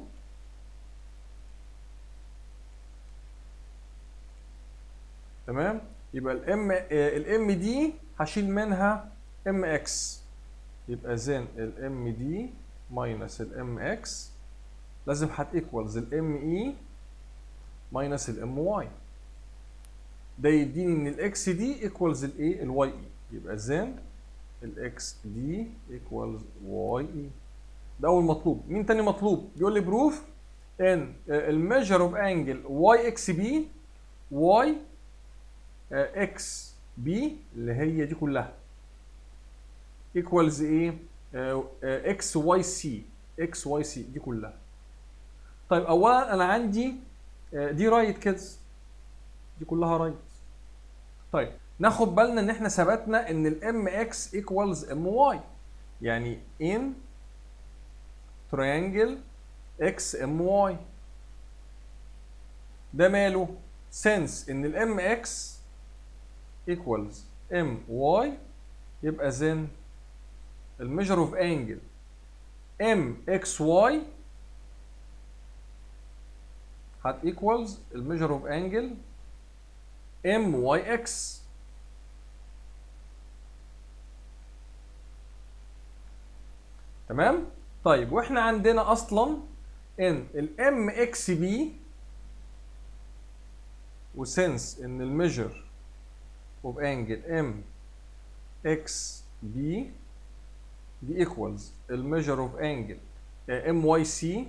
تمام يبقى الام الام دي هشيل منها ام اكس يبقى زين الام دي ماينس الام اكس لازم هتيكوالز الام اي ماينس الام واي ده يديني ان الاكس دي ايكوالز الايه الواي اي يبقى زين الاكس دي ايكوالز واي اي ده اول مطلوب مين تاني مطلوب بيقول لي بروف ان الميجر اوف انجل واي اكس بي واي اكس بي اللي هي دي كلها ايكوالز ايه اكس واي سي اكس واي سي دي كلها طيب اولا انا عندي آه، دي رايت كده دي كلها رايت طيب ناخد بالنا ان احنا ثبتنا ان الام اكس ايكوالز ام واي يعني ان تريانجل اكس ام واي ده ماله سنس ان الام اكس ايكوالز ام واي يبقى زين الميجر اوف انجل ام اكس واي هت ايكوالز الميجر اوف انجل ام واي اكس تمام طيب واحنا عندنا اصلا ان الام اكس بي وسنس ان الميجر اوف انجل ام اكس بي دي ايكوالز الميجر اوف انجل ام واي سي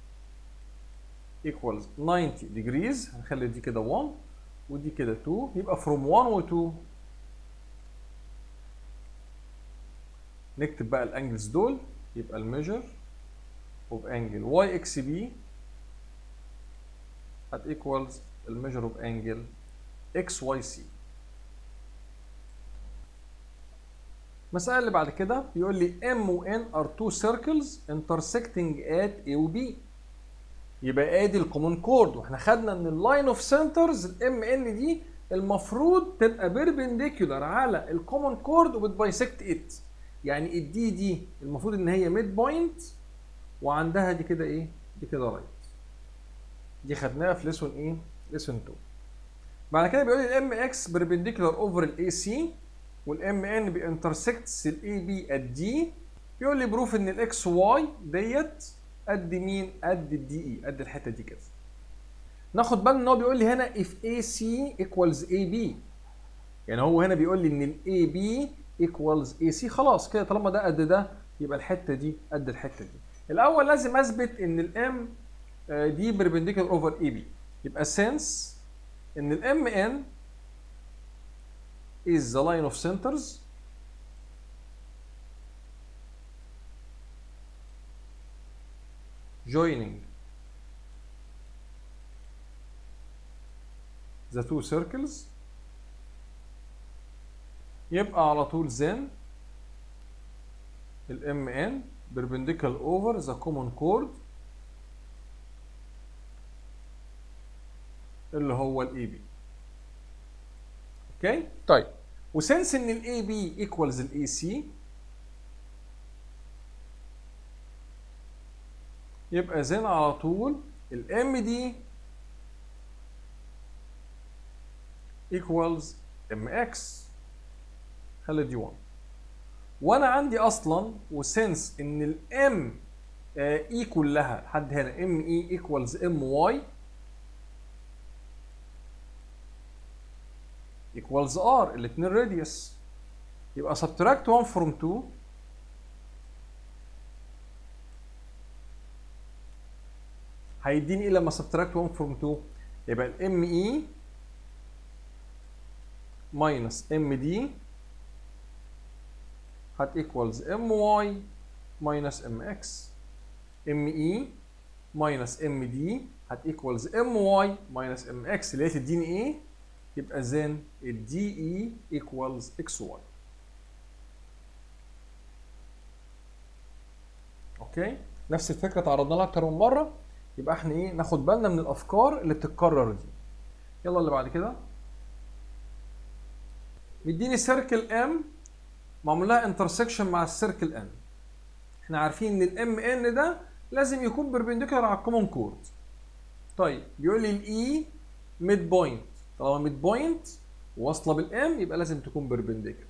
equals 90 degrees هنخلي دي كده 1 ودي كده 2 يبقى from 1 و 2 نكتب بقى الانجلز دول يبقى الميجر اوف انجل واي اكس بي هت equals الميجر اوف انجل اكس واي سي المسألة اللي بعد كده بيقول لي M و N are two circles intersecting at A و B يبقى ادي الكومون كورد واحنا خدنا ان اللاين اوف سنترز الام ان دي المفروض تبقى بيربنديكولار على الكومون كورد وبتبايسكت ات يعني الدي دي المفروض ان هي ميد بوينت وعندها دي كده ايه دي كده رايت دي خدناها في ليسون ايه ليسون 2 بعد كده بيقول لي الام اكس بيربنديكولار اوفر الاي سي والام ان بينترسكتس الاي بي ات دي بيقول لي بروف ان الاكس واي ديت قد مين؟ قد الدي اي قد الحته دي كده. ناخد بالنا ان هو بيقول لي هنا if AC equals AB يعني هو هنا بيقول لي ان ال AB equals AC خلاص كده طالما ده قد ده يبقى الحته دي قد الحته دي. الاول لازم اثبت ان الام دي perpendicular over AB يبقى since ان الام ان is the line of centers joining the two circles يبقى على طول then الام ان perpendicular over the common chord اللي هو الاي بي اوكي طيب وسنس ان الاي بي ايكوالز الاي سي يبقى زين على طول الام دي equals ام اكس خلي دي 1 وانا عندي اصلا وسنس ان الام اي كلها لحد هنا ام اي ايكوالز ام واي equals ار الاثنين راديوس يبقى subtract 1 from 2 هيديني ايه لما subtract 1 from 2 يبقى الام اي minus ام دي هت equals ام واي minus ام اكس ام اي minus ام دي هت equals ام واي minus ام اكس اللي هي تديني ايه؟ يبقى زين الدي اي equals اكس واي اوكي نفس الفكره تعرضنا لها اكتر من مره يبقى احنا ايه ناخد بالنا من الافكار اللي بتتكرر دي يلا اللي بعد كده مديني سيركل ام معمول لها انترسكشن مع السيركل ان احنا عارفين ان الام ان ده لازم يكون بيربنديكولار على الكومون كورد طيب بيقول لي الاي ميد بوينت طالما ميد بوينت واصله بالام يبقى لازم تكون بيربنديكولار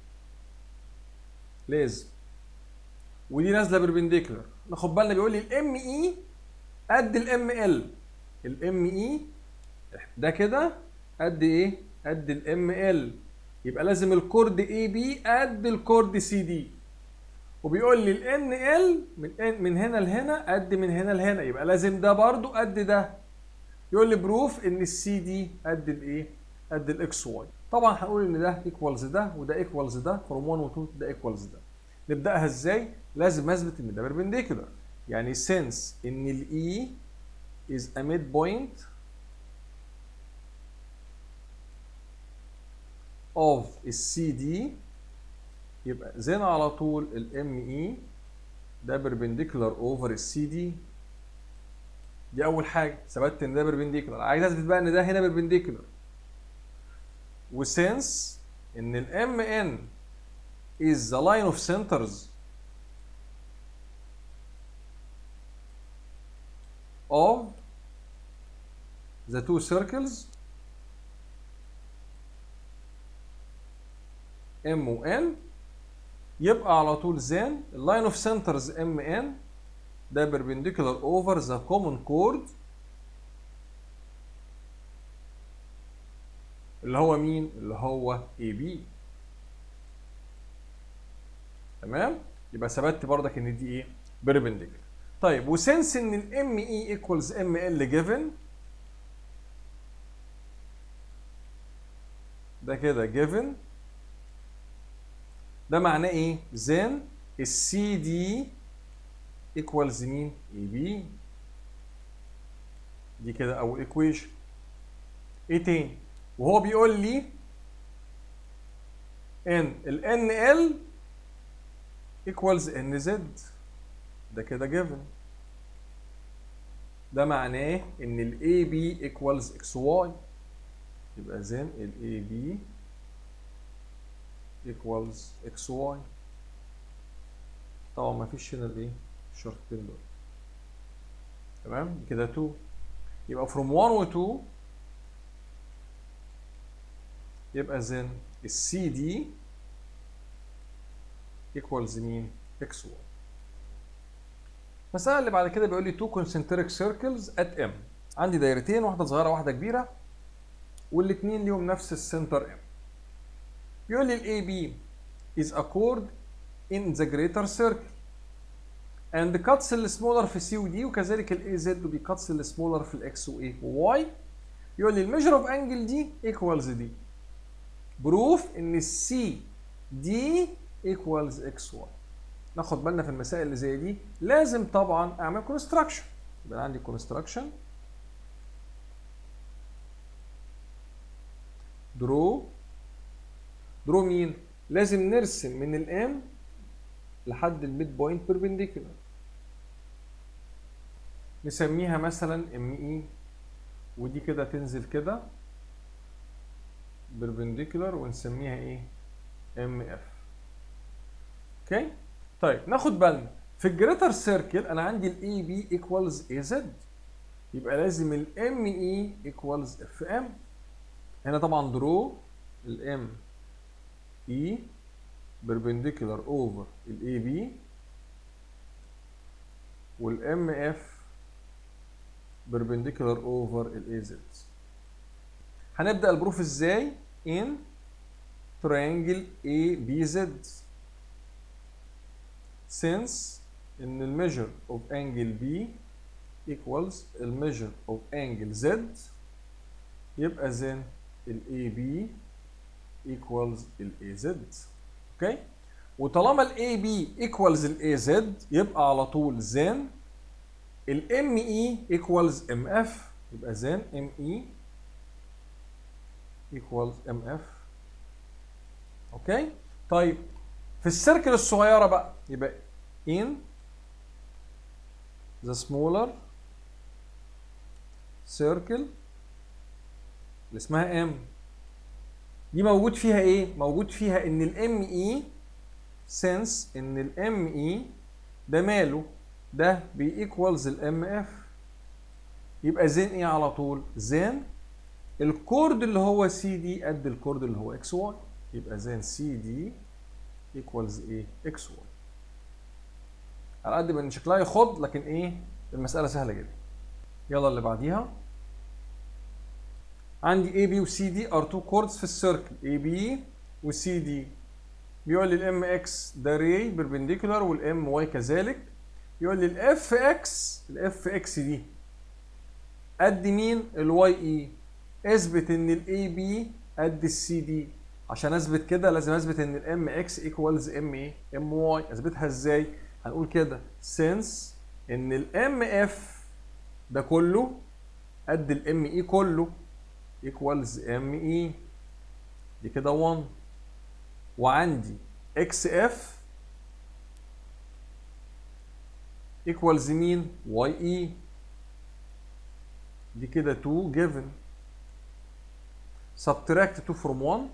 لازم ودي نازله بيربنديكولار ناخد بالنا بيقول لي الام اي قد الام ال الام اي ده كده قد ايه قد الام ال يبقى لازم الكورد اي بي قد الكورد سي دي وبيقول لي الان ال من N من هنا لهنا قد من هنا لهنا يبقى لازم ده برضو قد ده يقول لي بروف ان السي دي قد الايه قد الاكس واي طبعا هنقول ان ده ايكوالز ده وده ايكوالز ده فروم 1 و 2 ده ايكوالز ده نبداها ازاي لازم اثبت ان ده بيربنديكولار يعني since ان الاي is a midpoint of السي دي يبقى زين على طول الام اي ده بيربنديكولار اوفر السي دي دي اول حاجه ثبتت ان ده بيربنديكولار عايز اثبت بقى ان ده هنا بيربنديكولار وسنس ان الام ان is the line of centers of the two circles M و N يبقى على طول زين اللاين اوف سنترز ام ان ده perpendicular over the common chord اللي هو مين؟ اللي هو AB تمام؟ يبقى ثبت بردك ان دي ايه؟ perpendicular طيب وسنس ان الام اي ايكوالز ام ال جيفن ده كده جيفن ده معناه ايه؟ زين السي دي ايكوالز مين؟ اي بي دي كده اول ايكويشن ايه تاني؟ وهو بيقول لي ان ال ان ال ايكوالز ان زد ده كده جيفن ده معناه ان ال AB equals XY يبقى زين ال AB equals XY طبعا ما فيش هنا الايه الشرطتين دول تمام كده 2 يبقى from 1 و 2 يبقى زين السي دي equals مين XY المسألة اللي بعد كده بيقول لي two concentric circles at M عندي دايرتين واحدة صغيرة واحدة كبيرة والاتنين ليهم نفس السنتر M بيقول لي ال AB is a chord in the greater circle and cuts ال smaller في C و D وكذلك ال AZ بيكتس ال smaller في ال X و A و Y يقول لي الميجر اوف انجل دي equals دي بروف ان السي دي equals XY ناخد بالنا في المسائل اللي زي دي لازم طبعا اعمل كونستراكشن يبقى عندي كونستراكشن درو درو مين لازم نرسم من الام لحد الميد بوينت بيربنديكولار نسميها مثلا ام اي ودي كده تنزل كده بيربنديكولار ونسميها ايه ام اف اوكي طيب ناخد بالنا في الجريتر سيركل انا عندي الاي بي ايكوالز اي زد يبقى لازم الام اي ايكوالز اف ام هنا طبعا درو الام اي perpendicular over الاي بي والام اف perpendicular over الاي زد هنبدا البروف ازاي in triangle A B Z since ان ال measure of angle B equals ال measure of angle Z يبقى then ال AB equals ال AZ اوكي وطالما ال AB equals ال AZ يبقى على طول then ال ME equals MF يبقى then ME equals MF اوكي طيب في السيركل الصغيره بقى يبقى in the smaller circle اللي اسمها M دي موجود فيها ايه موجود فيها ان الام اي سنس ان الام اي ده ماله ده بيكوالز الام اف يبقى زين ايه على طول زين الكورد اللي هو سي دي قد الكورد اللي هو اكس واي يبقى زين سي دي ايكوالز ايه اكس واي على قد ما ان شكلها يخض لكن ايه المساله سهله جدا يلا اللي بعديها عندي اي بي وسي دي ار تو كوردز في السيركل اي بي وسي دي بيقول لي الام اكس ده ري بيربنديكولار والام واي كذلك يقول لي الاف اكس الاف اكس دي قد مين الواي اي اثبت ان الاي بي قد السي دي عشان اثبت كده لازم اثبت ان الام اكس ايكوالز ام ايه ام واي اثبتها ازاي هنقول كده سينس ان الام اف ده كله قد الام اي كله ايكوالز ام اي دي كده 1 وعندي اكس اف ايكوالز مين واي اي دي كده 2 given subtract 2 from 1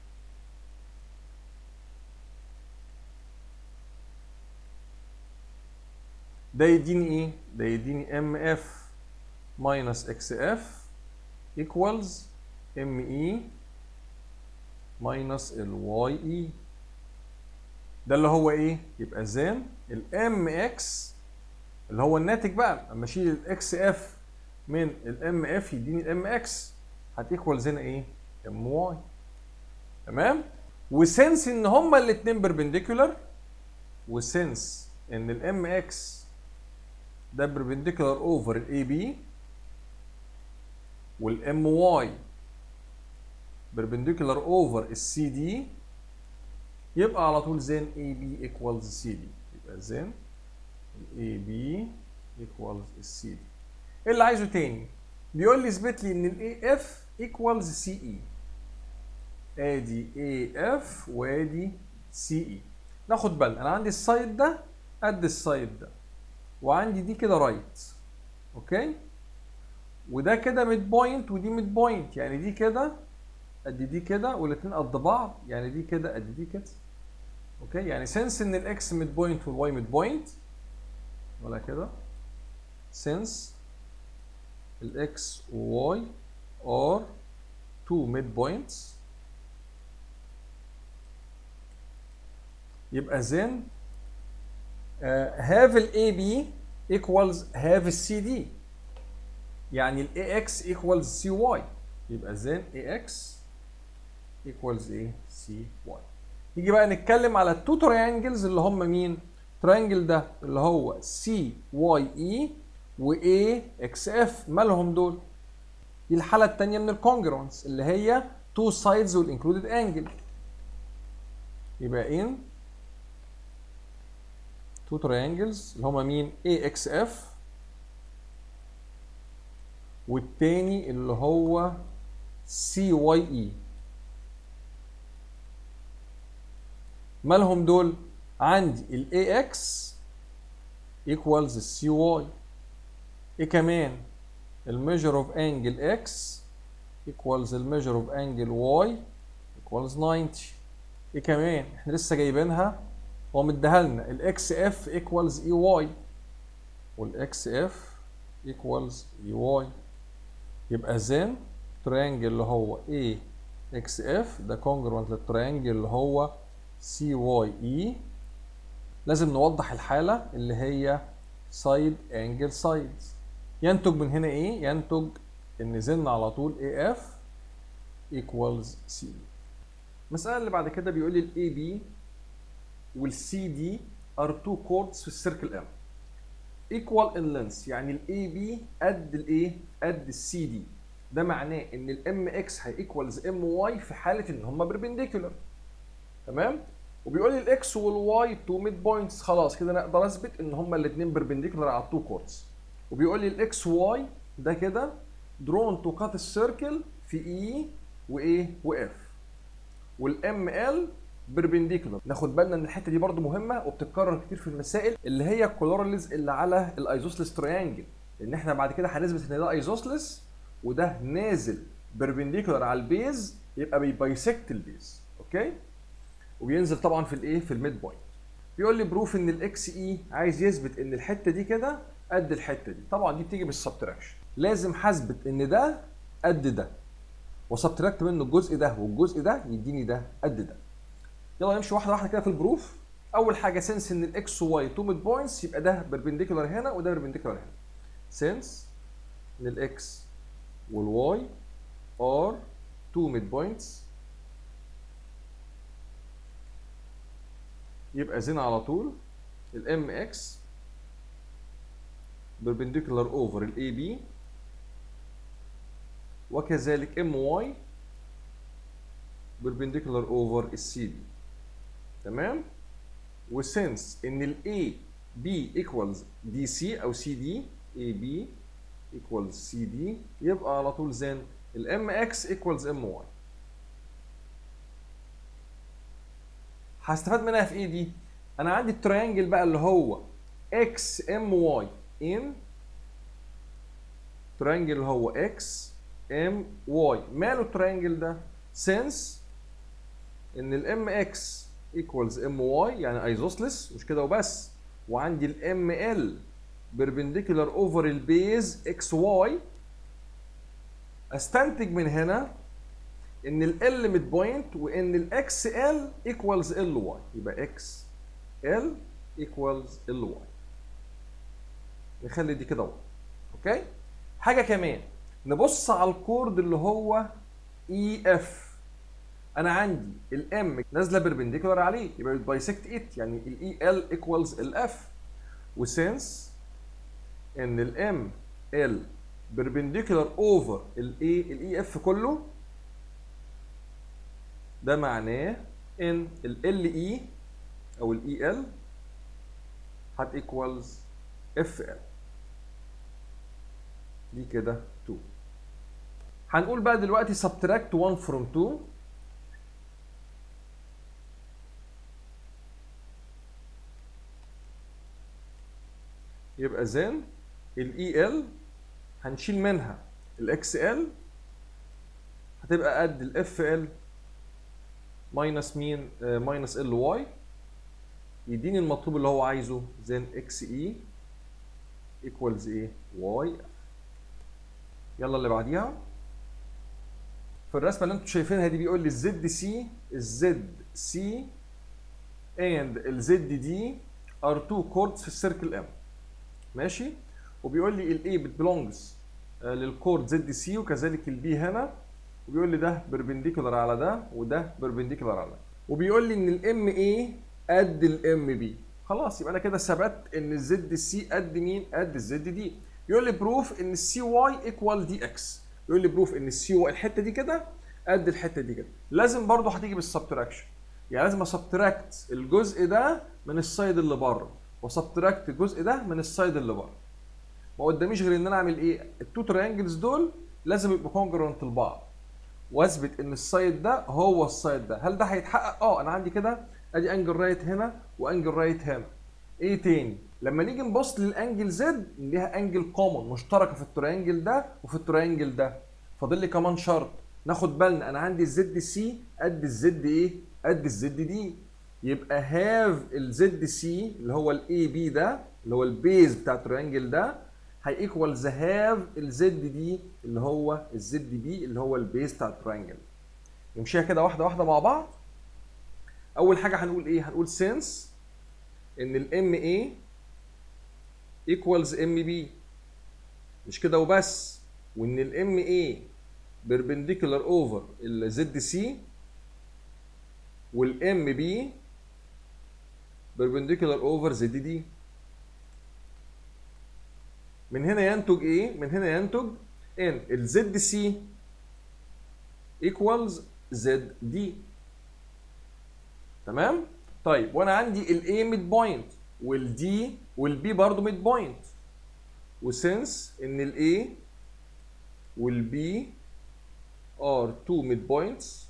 ده يديني ايه ده يديني ام اف minus اكس اف equals ام اي minus الواي اي ده اللي هو ايه يبقى زين الام اكس اللي هو الناتج بقى اما اشيل الاكس اف من الام اف يديني الام اكس هتيكوالز هنا ايه ام واي تمام وسنس ان هما الاثنين بيربنديكولار وسنس ان الام اكس ده بيربنديكولار اوفر الاي بي والام واي بيربنديكولار اوفر السي دي يبقى على طول زين اي بي ايكوالز سي دي يبقى زين الاي بي ايكوالز السي دي ايه اللي عايزه تاني بيقول لي اثبت لي ان الاي اف ايكوالز سي اي ادي اي اف وادي سي اي ناخد بالنا انا عندي السايد ده قد السايد ده وعندي دي كده رايت اوكي وده كده ميد بوينت ودي ميد بوينت يعني دي كده قد دي كده والاثنين قد بعض يعني دي كده قد دي كده اوكي يعني سنس ان الاكس ميد بوينت والواي ميد بوينت ولا كده since الاكس وواي are two midpoints يبقى then uh, have ال AB equals have ال CD يعني ال AX equals CY يبقى then AX equals ايه CY نيجي بقى نتكلم على التو تريانجلز اللي هم مين تريانجل ده اللي هو سي واي اي و اي اكس اف مالهم دول دي الحاله الثانيه من الكونجرونس اللي هي تو سايدز والانكلودد انجل يبقى ان تو تريانجلز اللي هما مين اي اكس اف والتاني اللي هو سي واي اي مالهم دول عندي ال AX equals ال CY ايه كمان ال measure of angle X equals ال measure of angle Y equals 90 ايه كمان احنا لسه جايبينها هو مديها لنا ال XF equals EY وال XF equals EY يبقى then triangle اللي هو A XF ده congruent للتريانجل اللي هو سي واي اي لازم نوضح الحالة اللي هي سايد انجل سايدز ينتج من هنا ايه؟ ينتج ان زن على طول اي اف ايكوالز سي المسألة اللي بعد كده بيقول لي الاي بي والسي دي ار تو كوردز في السيركل ام ايكوال ان لينس يعني الاي بي قد الايه؟ قد السي دي ده معناه ان الام اكس هيكوالز ام واي في حالة ان هما بربنديكولار تمام وبيقول لي الاكس والواي تو ميد بوينتس خلاص كده انا اقدر اثبت ان هما الاثنين بربنديكولار على التو كوردز وبيقول لي الاكس واي ده كده درون تو كات السيركل في اي وايه واف والام ال بربنديكولار ناخد بالنا ان الحته دي برده مهمه وبتتكرر كتير في المسائل اللي هي الكولوراليز اللي على الايزوسلس تريانجل لان احنا بعد كده هنثبت ان ده ايزوسلس وده نازل بربنديكولار على البيز يبقى بيبايسكت البيز اوكي وبينزل طبعا في الايه في الميد بوينت بيقول لي بروف ان الاكس اي عايز يثبت ان الحته دي كده قد الحته دي طبعا دي بتيجي بالسبتراكشن لازم حثبت ان ده قد ده وسبتراكت منه الجزء ده والجزء ده يديني ده قد ده يلا نمشي واحده واحده كده في البروف اول حاجه سنس ان الاكس وواي تو ميد بوينتس يبقى ده بربنديكولار هنا وده بربنديكولار هنا سنس ان الاكس والواي ار تو ميد بوينتس يبقى زين على طول الام اكس perpendicular over الاي بي وكذلك ام واي perpendicular over السي بي تمام وسنس ان الاي بي ايكوالز دي سي او سي دي اي بي ايكوالز سي دي يبقى على طول زين الام اكس ايكوالز ام واي هستفاد منها في ايه دي؟ انا عندي التريانجل بقى اللي هو اكس ام واي ان تريانجل اللي هو اكس ام واي ماله التريانجل ده؟ سنس ان الام اكس ايكوالز ام واي يعني ايزوسلس مش كده وبس وعندي الام ال بيربنديكولار اوفر البيز اكس واي استنتج من هنا ان ال ميد بوينت وان الاكس ال ايكوالز ال واي يبقى اكس ال ايكوالز ال واي نخلي دي كده واي اوكي حاجه كمان نبص على الكورد اللي هو اي اف انا عندي الام نازله بيربنديكولار عليه يبقى بايسكت ات يعني الاي ال ايكوالز الاف وسنس ان الام ال بيربنديكولار اوفر الاي الاي اف كله ده معناه ان ال ال اي او الاي ال هت ايكوالز اف ال دي كده 2 هنقول بقى دلوقتي subtract 1 from 2 يبقى زين الاي ال هنشيل منها الاكس ال هتبقى قد الاف ال ماينس مين ماينس ال واي يديني المطلوب اللي هو عايزه زين اكس اي ايكوالز ايه واي يلا اللي بعديها في الرسمه اللي انتم شايفينها دي بيقول لي الزد سي الزد سي and الزد دي are two chords في السيركل ام ماشي وبيقول لي الاي بتبلونجز للكورد زد سي وكذلك البي هنا وبيقول لي ده بيربنديكولار على ده وده بيربنديكولار على ده وبيقول لي ان الام اي قد الام بي خلاص يبقى انا كده ثبت ان الزد سي قد مين قد الزد دي يقول لي بروف ان السي واي ايكوال دي اكس يقول لي بروف ان السي واي الحته دي كده قد الحته دي كده لازم برضه هتيجي بالسبتراكشن يعني لازم اسبتراكت الجزء ده من السايد اللي بره وسبتراكت الجزء ده من السايد اللي بره ما قداميش غير ان انا اعمل ايه التو تريانجلز دول لازم يبقوا كونجرونت لبعض واثبت ان السايد ده هو السايد ده هل ده هيتحقق اه انا عندي كده ادي انجل رايت هنا وانجل رايت هنا ايه تاني لما نيجي نبص للانجل زد ليها انجل كومون مشتركه في التريانجل ده وفي التريانجل ده فاضل لي كمان شرط ناخد بالنا انا عندي الزد سي قد الزد ايه قد الزد دي يبقى هاف الزد سي اللي هو الاي بي ده اللي هو البيز بتاع التريانجل ده هيكوالز هاف الزد دي اللي هو الزد بي اللي هو البيز بتاع التريانجل نمشيها كده واحده واحده مع بعض اول حاجه هنقول ايه هنقول سينس ان الام اي ايكوالز ام بي مش كده وبس وان الام اي بيربنديكولار اوفر الزد سي والام بي بيربنديكولار اوفر زد دي من هنا ينتج ايه من هنا ينتج ان الزد سي ايكوالز زد دي تمام طيب وانا عندي الاي ميد بوينت والدي والبي برضه ميد بوينت وسنس ان الاي والبي ار تو ميد بوينتس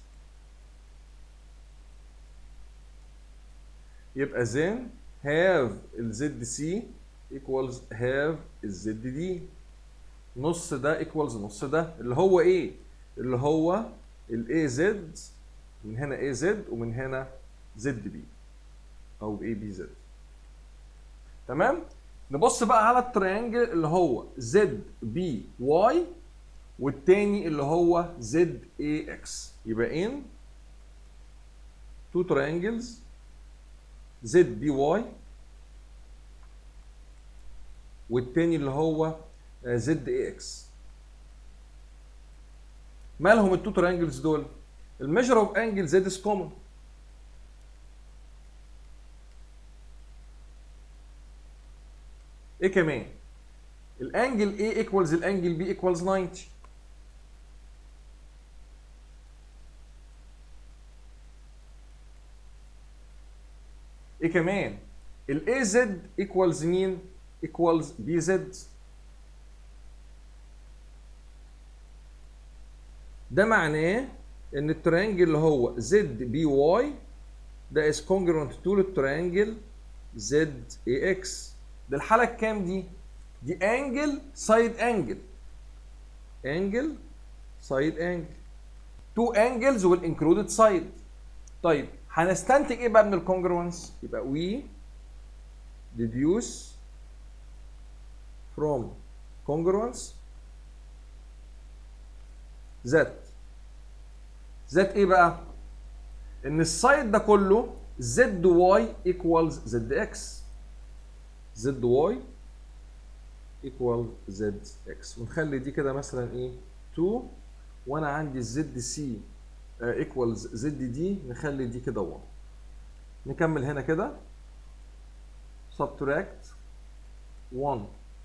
يبقى زين هاف الزد سي ايكوالز هاف الزد دي نص ده ايكوالز نص ده اللي هو ايه اللي هو الاي زد من هنا اي زد ومن هنا زد بي او اي بي زد تمام نبص بقى على التريانجل اللي هو زد بي واي والتاني اللي هو زد اي اكس يبقى ان تو تريانجلز زد بي واي والتاني اللي هو زد اي اكس مالهم التو تريانجلز دول الميجر اوف انجل زد از كومن ايه كمان الانجل A ايكوالز الانجل B ايكوالز 90 ايه كمان ال AZ ايكوالز مين ايكوالز BZ ده معناه ان التريانجل اللي هو زد بي واي ده از كونجرونت تو التريانجل زد اي اكس ده الحاله الكام دي؟ دي انجل سايد انجل انجل سايد انجل تو انجلز والانكلودد سايد طيب هنستنتج ايه بقى من الكونجرونس؟ يبقى وي deduce from congruence ذات ذات ايه بقى؟ ان السايد ده كله زد واي ايكوالز زد اكس زد واي ايكوال زد اكس ونخلي دي كده مثلا ايه 2 وانا عندي الزد سي ايكوالز زد دي نخلي دي كده 1 نكمل هنا كده subtract 1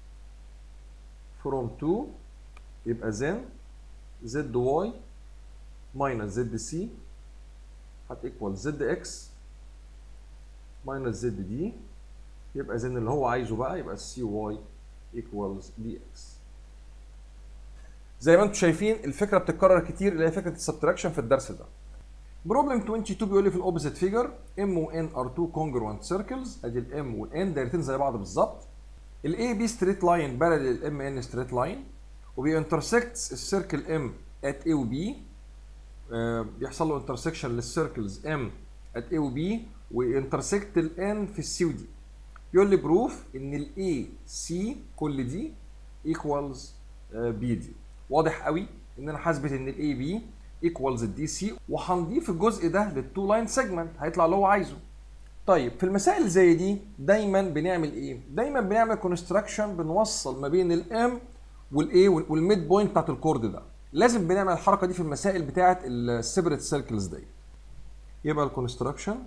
from 2 يبقى then زد واي minus زد سي هتيكوال زد اكس minus زد دي يبقى زين اللي هو عايزه بقى يبقى سي واي ايكوالز دي اكس زي ما انتم شايفين الفكره بتتكرر كتير اللي هي فكره السبتراكشن في الدرس ده بروبلم 22 بيقول لي في الاوبزيت فيجر ام و ان ار 2 كونجروانت سيركلز ادي الام والان دايرتين زي بعض بالظبط الاي بي ستريت لاين بارل للام ان ستريت لاين وبينترسكتس السيركل ام ات اي وبي بيحصل له انترسكشن للسيركلز ام ات اي وبي وانترسكت الان في السي ودي يقول لي بروف ان الاي سي كل دي ايكوالز بي دي واضح قوي ان انا حاسبت ان الاي بي ايكوالز الدي سي وهنضيف الجزء ده للتو لاين سيجمنت هيطلع اللي هو عايزه طيب في المسائل اللي زي دي دايما بنعمل ايه دايما بنعمل كونستراكشن بنوصل ما بين الام والايه والميد بوينت بتاعت الكورد ده لازم بنعمل الحركه دي في المسائل بتاعت السيبريت سيركلز دي يبقى الكونستراكشن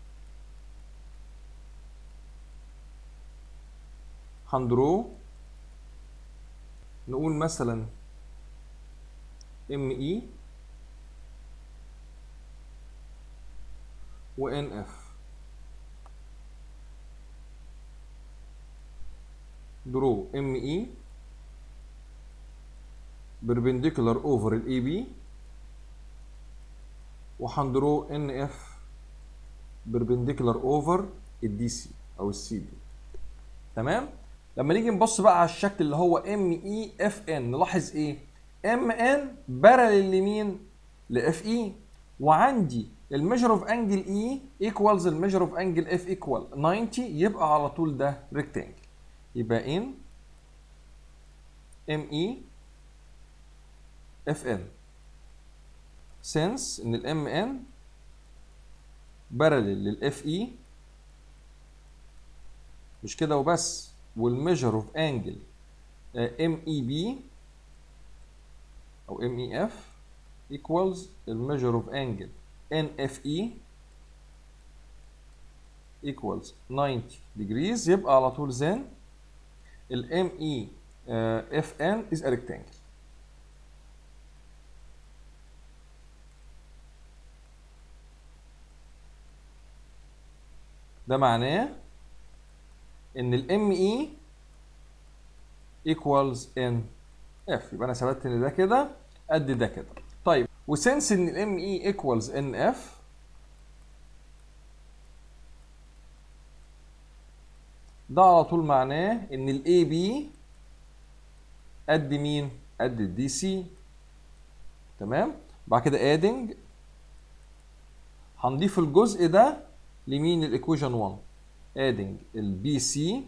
هندرو نقول مثلا ام اي وان اف درو ام اي perpendicular over الاي بي وهندرو ان اف perpendicular over الدي سي او السي دي تمام لما نيجي نبص بقى على الشكل اللي هو ام اي اف ان نلاحظ ايه ام ان بارل لمين لاف اي وعندي الميجر اوف انجل اي ايكوالز الميجر اوف انجل اف ايكوال 90 يبقى على طول ده ريكتانجل يبقى ان ام اي اف ان since ان الام ان بارلل للاف اي مش كده وبس والميجر اوف انجل ام اي بي او ام اي اف equals الميجر اوف انجل ان اف اي equals 90 degrees يبقى على طول then الام اي اف ان is a rectangle ده معناه ان الام اي equals ان اف يبقى انا ثبتت ان ده كده قد ده كده طيب وسنس ان الام اي equals ان اف ده على طول معناه ان الاي بي قد مين قد الدي سي تمام بعد كده ادنج هنضيف الجزء ده لمين الايكويشن 1 adding البي سي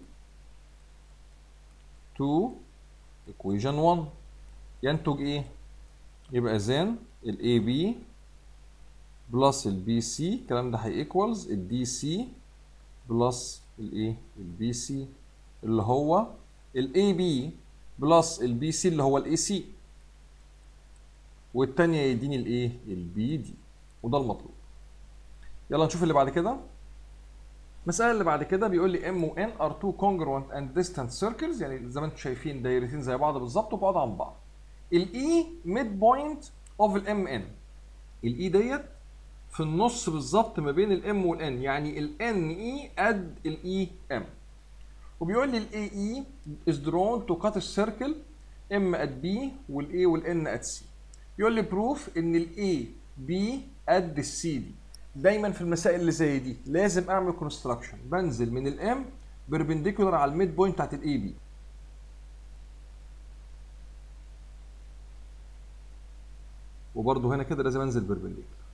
to equation 1 ينتج ايه يبقى then الاي بي بلس البي سي الكلام ده هيكوالز الدي سي بلس الايه البي سي اللي هو الاي بي بلس البي سي اللي هو الاي سي والتانية يديني الايه البي دي وده المطلوب يلا نشوف اللي بعد كده المسألة اللي بعد كده بيقول لي M و N are two congruent and distant circles يعني زي ما انتم شايفين دايرتين زي بعض بالظبط وبعاد عن بعض. ال E mid point of ال MN. ال E ديت في النص بالظبط ما بين ال M وال N يعني ال NE قد ال EM. وبيقول لي ال AE is drawn to cut a circle M at B وال A وال N at C. يقول لي proof ان ال A B قد ال C دي. دايما في المسائل اللي زي دي لازم اعمل كونستراكشن بنزل من الام بيربنديكولار على الميد بوينت بتاعت الاي بي وبرده هنا كده لازم انزل بيربنديكولار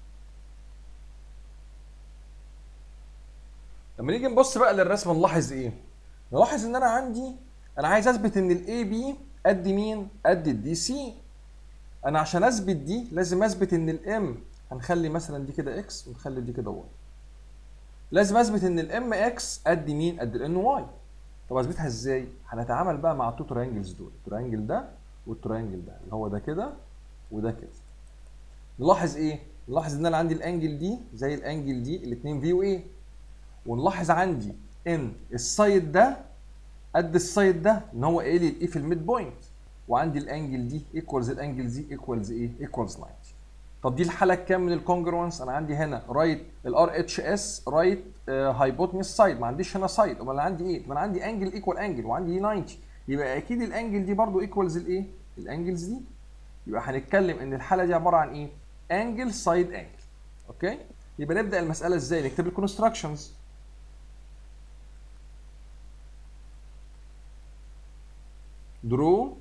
لما نيجي نبص بقى للرسمه نلاحظ ايه نلاحظ ان انا عندي انا عايز اثبت ان الاي بي قد مين قد الدي سي انا عشان اثبت دي لازم اثبت ان الام هنخلي مثلا دي كده اكس ونخلي دي كده واي لازم اثبت ان الام اكس قد مين قد الان واي طب اثبتها ازاي هنتعامل بقى مع التو تريانجلز دول التريانجل ده والتريانجل ده اللي هو ده كده وده كده نلاحظ ايه نلاحظ ان انا عندي الانجل دي زي الانجل دي الاثنين في واي ونلاحظ عندي ان السايد ده قد السايد ده ان هو قايل لي الايه في الميد بوينت وعندي الانجل دي ايكوالز الانجل دي ايكوالز ايه ايكوالز 90 طب دي الحاله الكام من الكونجرونس انا عندي هنا رايت الار اتش اس رايت هايبوتنس سايد ما عنديش هنا سايد امال انا عندي ايه ما انا عندي انجل ايكوال انجل وعندي دي 90 يبقى اكيد الانجل دي برضو ايكوالز الايه الانجلز دي يبقى هنتكلم ان الحاله دي عباره عن ايه انجل سايد انجل اوكي يبقى نبدا المساله ازاي نكتب الكونستراكشنز درو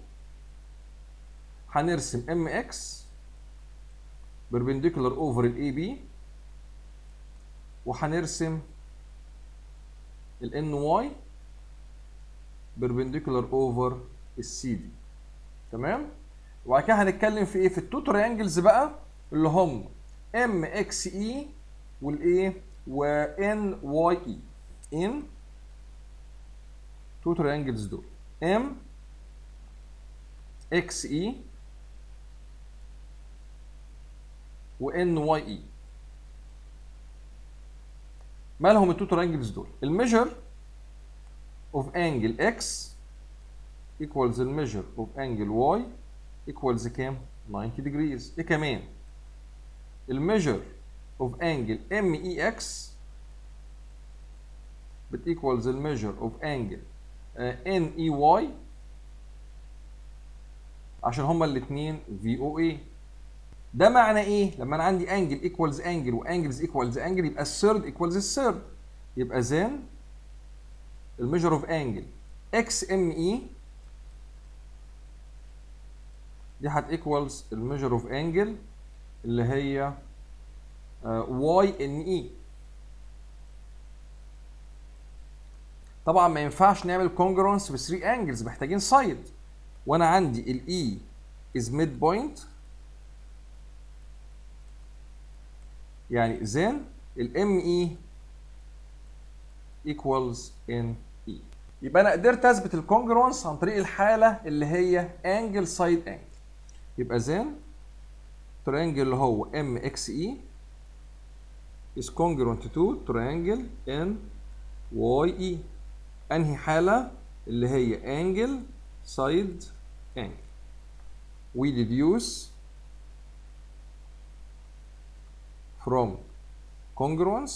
هنرسم ام اكس perpendicular over ال AB وهنرسم ال NY perpendicular over ال CD تمام وبعد كده هنتكلم في ايه في التو تريانجلز بقى اللي هم MXE والايه و NYE ان تو تريانجلز دول M XE وان واي اي مالهم التو ترينجلز دول الميجر اوف انجل اكس equals الميجر اوف انجل واي equals كام 90 degrees ايه كمان الميجر اوف انجل ام اي اكس بت equals الميجر اوف انجل ان اي واي عشان هما الاثنين في او اي ده معنى ايه؟ لما انا عندي انجل ايكوالز انجل وانجلز ايكوالز انجل يبقى الثيرد ايكوالز الثيرد يبقى زين الميجر اوف انجل اكس ام اي دي هت ايكوالز الميجر اوف انجل اللي هي واي ان اي طبعا ما ينفعش نعمل كونجرونس ب 3 انجلز محتاجين سايد وانا عندي الاي از ميد بوينت يعني then ال ME equals NE يبقى انا قدرت اثبت الكونجرونس عن طريق الحاله اللي هي angle side angle يبقى then triangle اللي هو MXE is congruent to triangle NYE انهي حاله اللي هي angle side angle we deduce from congruence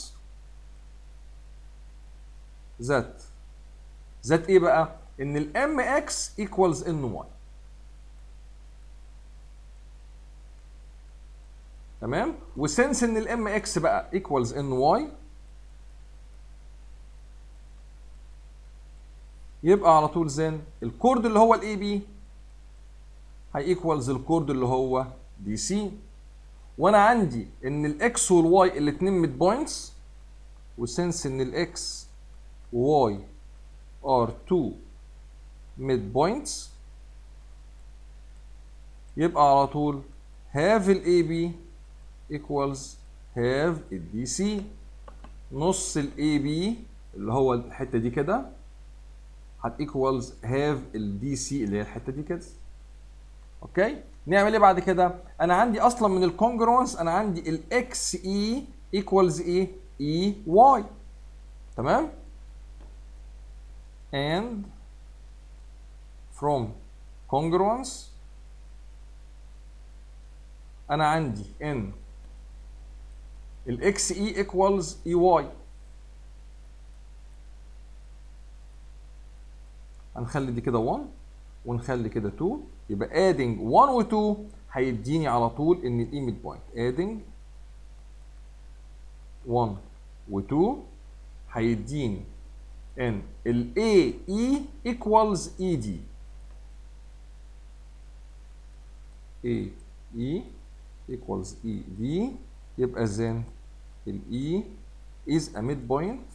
that that ايه بقى؟ ان ال mx equals ny تمام؟ وسنس ان ال mx بقى equals ny يبقى على طول زين الكورد اللي هو الاي بي هي ايكوالز الكورد اللي هو دي سي وانا عندي ان الاكس والواي الاثنين ميد بوينتس وسنس ان الاكس وواي ار تو ميد بوينتس يبقى على طول هاف الاي بي ايكوالز هاف الدي سي نص الاي بي اللي هو الحته دي كده هت ايكوالز هاف الدي سي اللي هي الحته دي كده اوكي نعمل ايه بعد كده انا عندي اصلا من الكونجرونس انا عندي الاكس اي ايكوالز ايه اي واي تمام and from congruence انا عندي ان الاكس اي ايكوالز اي واي هنخلي دي كده 1 ونخلي كده 2 يبقى adding 1 و 2 هيديني على طول ان الاي ميد بوينت adding 1 و 2 هيديني ان ال AE equals ED AE equals ED يبقى then ال E is a midpoint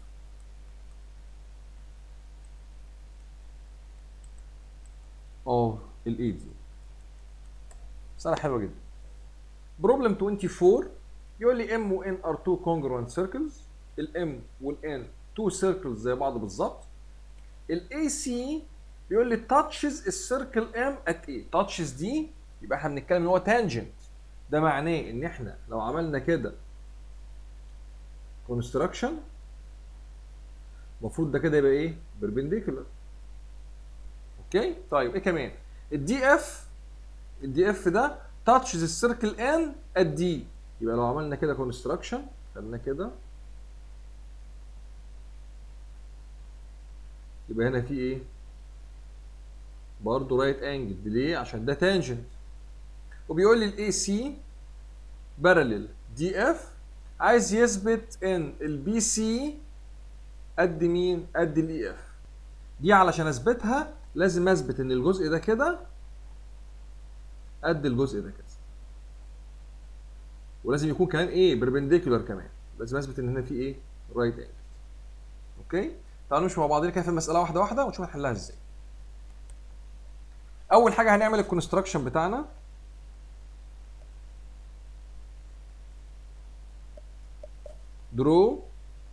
of ال AD مسألة حلوة جدا بروبلم 24 يقول لي M و N are two congruent circles ال M وال N two circles زي بعض بالظبط ال AC بيقول لي touches السيركل M at A touches دي يبقى احنا بنتكلم ان هو tangent ده معناه ان احنا لو عملنا كده construction المفروض ده كده يبقى ايه perpendicular اوكي طيب ايه كمان الدي اف الدي اف ده تاتشز السيركل ان ات دي يبقى لو عملنا كده كونستراكشن خدنا كده يبقى هنا في ايه برضه رايت انجل ليه عشان ده تانجنت وبيقول لي الاي سي بارلل دي اف عايز يثبت ان البي سي قد مين قد الاي اف دي علشان اثبتها لازم اثبت ان الجزء ده كده قد الجزء ده كده ولازم يكون كمان ايه بربنديكولار كمان لازم اثبت ان هنا في ايه رايت انجل اوكي تعالوا نمشي مع بعضنا كده في المساله واحده واحده ونشوف هنحلها ازاي اول حاجه هنعمل الكونستراكشن بتاعنا درو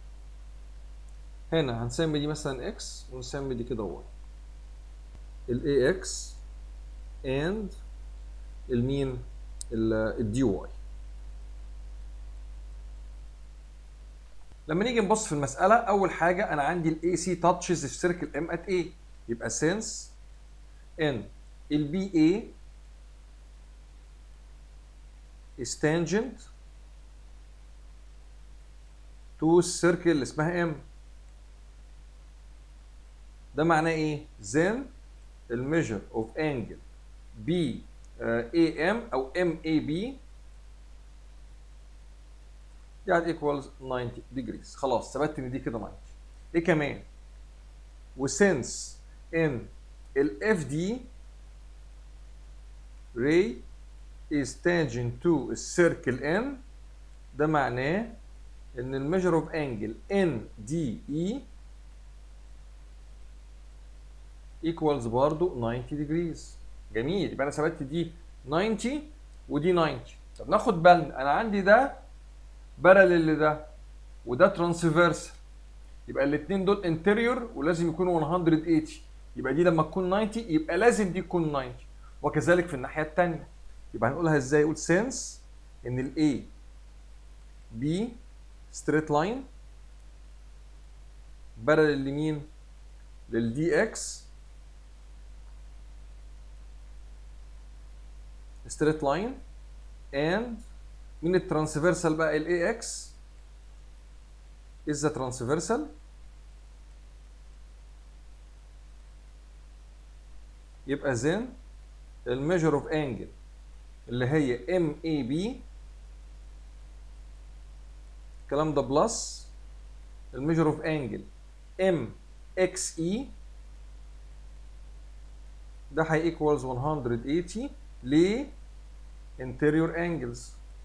هنا هنسمي دي مثلا اكس ونسمي دي كده واي الاي اكس اند المين الدي واي لما نيجي نبص في المساله اول حاجه انا عندي الاي سي تاتشز السيركل ام ات اي يبقى سينس ان البي اي is tangent to السيركل اللي اسمها ام ده معناه ايه then الميجر اوف انجل بي اي ام او ام اي بي يعني ايكوالز 90 degrees خلاص ثبت ان دي كده 90 ايه كمان وسنس ان الاف دي ray is tangent to السيركل ان ده معناه ان الميجر اوف انجل ان دي اي ايكوالز برضو 90 degrees جميل يبقى انا ثبت دي 90 ودي 90 طب ناخد بالنا انا عندي ده بارلل لده وده ترانسفيرسال يبقى الاثنين دول انتيريور ولازم يكونوا 180 يبقى دي لما تكون 90 يبقى لازم دي تكون 90 وكذلك في الناحيه الثانيه يبقى هنقولها ازاي نقول سينس ان الاي بي ستريت لاين بارلل لمين للدي اكس ستريت لاين and من الترانسفيرسال بقى الاي اكس is the transversal يبقى then الميجر اوف انجل اللي هي ام اي بي الكلام ده بلس الميجر اوف انجل ام اكس اي ده هي ايكوالز 180 ليه interior angles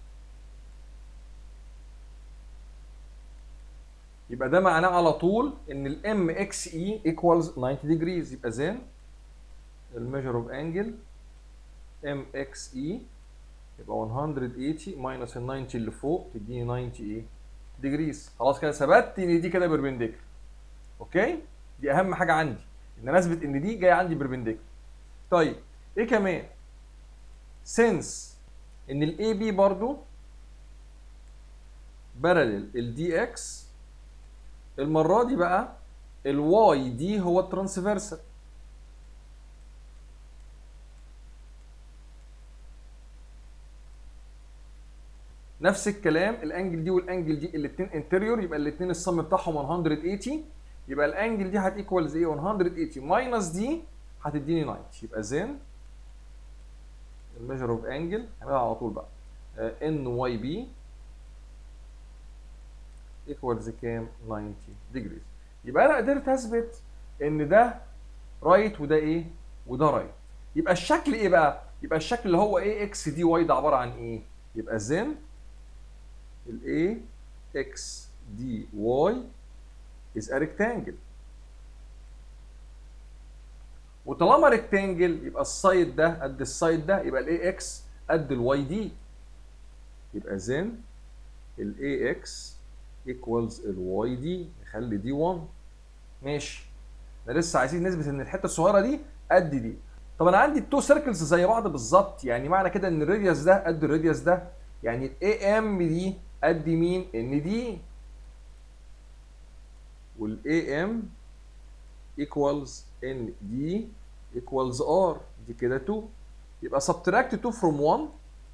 يبقى ده معناه على طول ان الام اكس اي ايكوالز 90 degrees يبقى زين الميجر اوف انجل ام اكس اي يبقى 180 ماينس ال 90 اللي فوق تديني 90 ايه ديجريز خلاص كده ثبت ان دي كده بربنديكل اوكي دي اهم حاجه عندي ان انا اثبت ان دي جايه عندي بربنديكل طيب ايه كمان سنس ان الاي بي برضو بارلل الدي اكس المره دي بقى الواي دي هو الترانسفيرسال نفس الكلام الانجل دي والانجل دي الاثنين انتريور يبقى الاثنين الصم بتاعهم 180 يبقى الانجل دي هتيكوالز ايه 180 ماينس دي هتديني 90 يبقى زين الميجر اوف انجل هنعملها على طول بقى ان واي بي ايكوالز كام 90 ديجريز يبقى انا قدرت اثبت ان ده رايت وده ايه وده رايت يبقى الشكل ايه بقى يبقى الشكل اللي هو ايه اكس دي واي ده عباره عن ايه يبقى زين ال A x dy is a rectangle وطالما ريكتانجل يبقى السايد ده قد السايد ده يبقى ال AX قد الواي دي يبقى زين ال AX equals الواي دي نخلي دي 1 ماشي احنا لسه عايزين نثبت ان الحته الصغيره دي قد دي طب انا عندي التو سيركلز زي بعض بالظبط يعني معنى كده ان الراديوس ده قد الراديوس ده يعني الاي ام دي قد مين ان دي والاي ام ايكوالز ان دي ايكوالز ار دي كده 2 يبقى subtract 2 from 1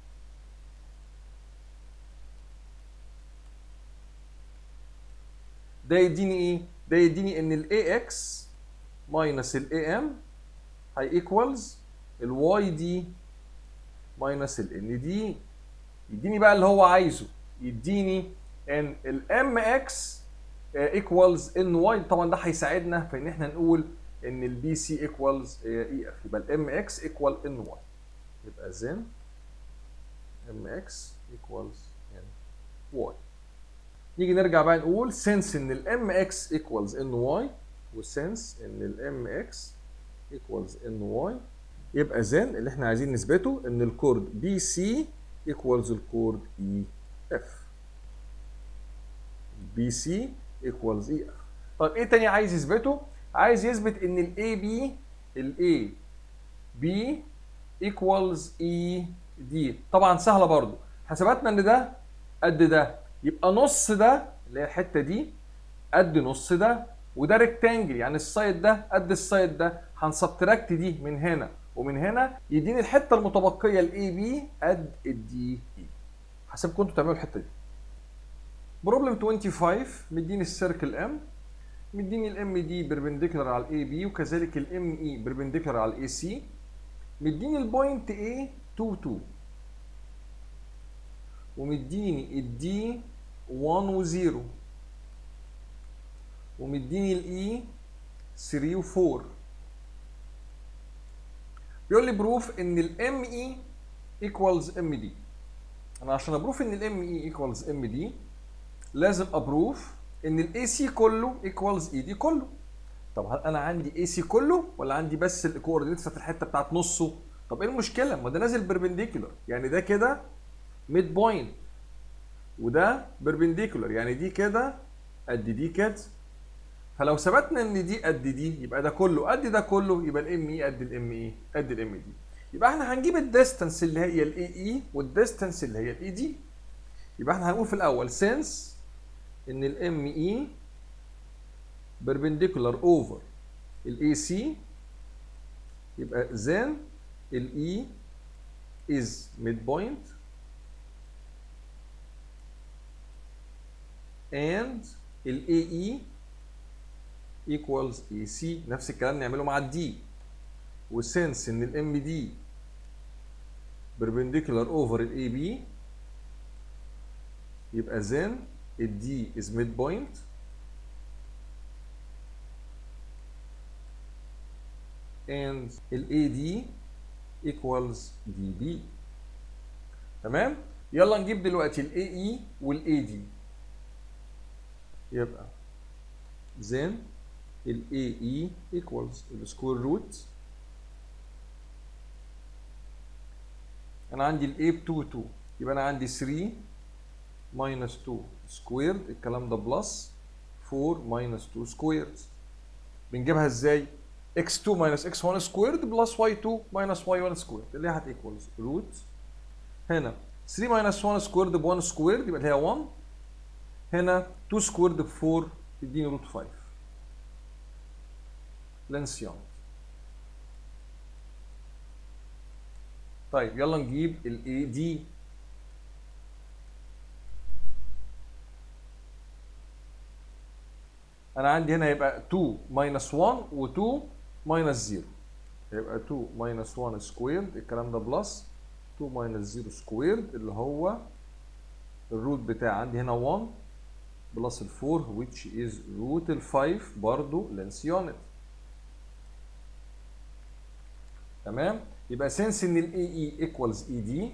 ده يديني ايه ده يديني ان الاي اكس ماينس الاي ام هي ايكوالز الواي دي ماينس الان دي يديني بقى اللي هو عايزه يديني ان الام اكس ايكوالز ان واي طبعا ده هيساعدنا في ان احنا نقول ان البي سي ايكوالز اي اف يبقى الام اكس ايكوال ان واي يبقى زين ام اكس ايكوالز ان واي نيجي نرجع بقى نقول سنس ان الام اكس ايكوالز ان واي وسنس ان الام اكس ايكوالز ان واي يبقى زين اللي احنا عايزين نثبته ان الكورد بي سي ايكوالز الكورد اي اف بي سي ايكوالز اي اف طيب ايه تاني عايز يثبته عايز يثبت ان الاي بي الاي بي ايكوالز اي دي طبعا سهله برضو حسبتنا ان ده قد ده يبقى نص ده اللي هي الحته دي قد نص ده وده ريكتانجل يعني السايد ده قد السايد ده هنسبتراكت دي من هنا ومن هنا يديني الحته المتبقيه الاي بي قد الدي اي حسبكم انتوا تعملوا الحته دي بروبلم 25 مديني السيركل ام مديني الام دي بربنديكولار على الاي بي وكذلك الام اي بربنديكولار على الاي سي مديني البوينت A 2 2 ومديني الدي 1 و 0 ومديني الاي 3 و 4 بيقول لي بروف ان الام اي ايكوالز ام دي انا عشان ابروف ان الام اي ايكوالز ام دي لازم ابروف ان الاي سي كله ايكوالز اي دي كله طب هل انا عندي اي سي كله ولا عندي بس الكوردينيتس في الحته بتاعت نصه طب ايه المشكله ما ده نازل بربنديكولار يعني ده كده ميد بوينت وده بربنديكولار يعني دي كده قد دي كده فلو ثبتنا ان دي قد دي يبقى ده كله قد ده كله يبقى الام اي قد الام اي قد الام دي يبقى احنا هنجيب الديستانس اللي هي الاي اي والديستانس اللي هي الاي دي يبقى احنا هنقول في الاول سينس ان الام اي perpendicular over الاي سي يبقى then الاي is midpoint and الاي اي equals AC نفس الكلام نعمله مع الدي وسنس ان الام دي perpendicular over الاي بي يبقى then الدي is midpoint and ال AD equals DB تمام يلا نجيب دلوقتي ال AE وال AD يبقى then ال AE equals ال square root انا عندي ال A ب 2 2 يبقى انا عندي 3 minus 2 squared الكلام ده بلس 4 minus 2 squared بنجيبها ازاي؟ x2 minus x1 squared بلس y2 minus y1 squared اللي هي هتيكوالز روت هنا 3 minus 1 squared ب 1 squared يبقى اللي هي 1 هنا 2 squared ب 4 تديني روت 5 لينس يونت طيب يلا نجيب الاي دي انا عندي هنا يبقى 2 ماينس 1 و2 ماينس 0 يبقى 2 ماينس 1 سكويرد الكلام ده بلس 2 ماينس 0 سكويرد اللي هو الروت بتاع عندي هنا 1 بلس ال 4 which is root ال 5 برضه length unit تمام يبقى since ان ال AE equals ED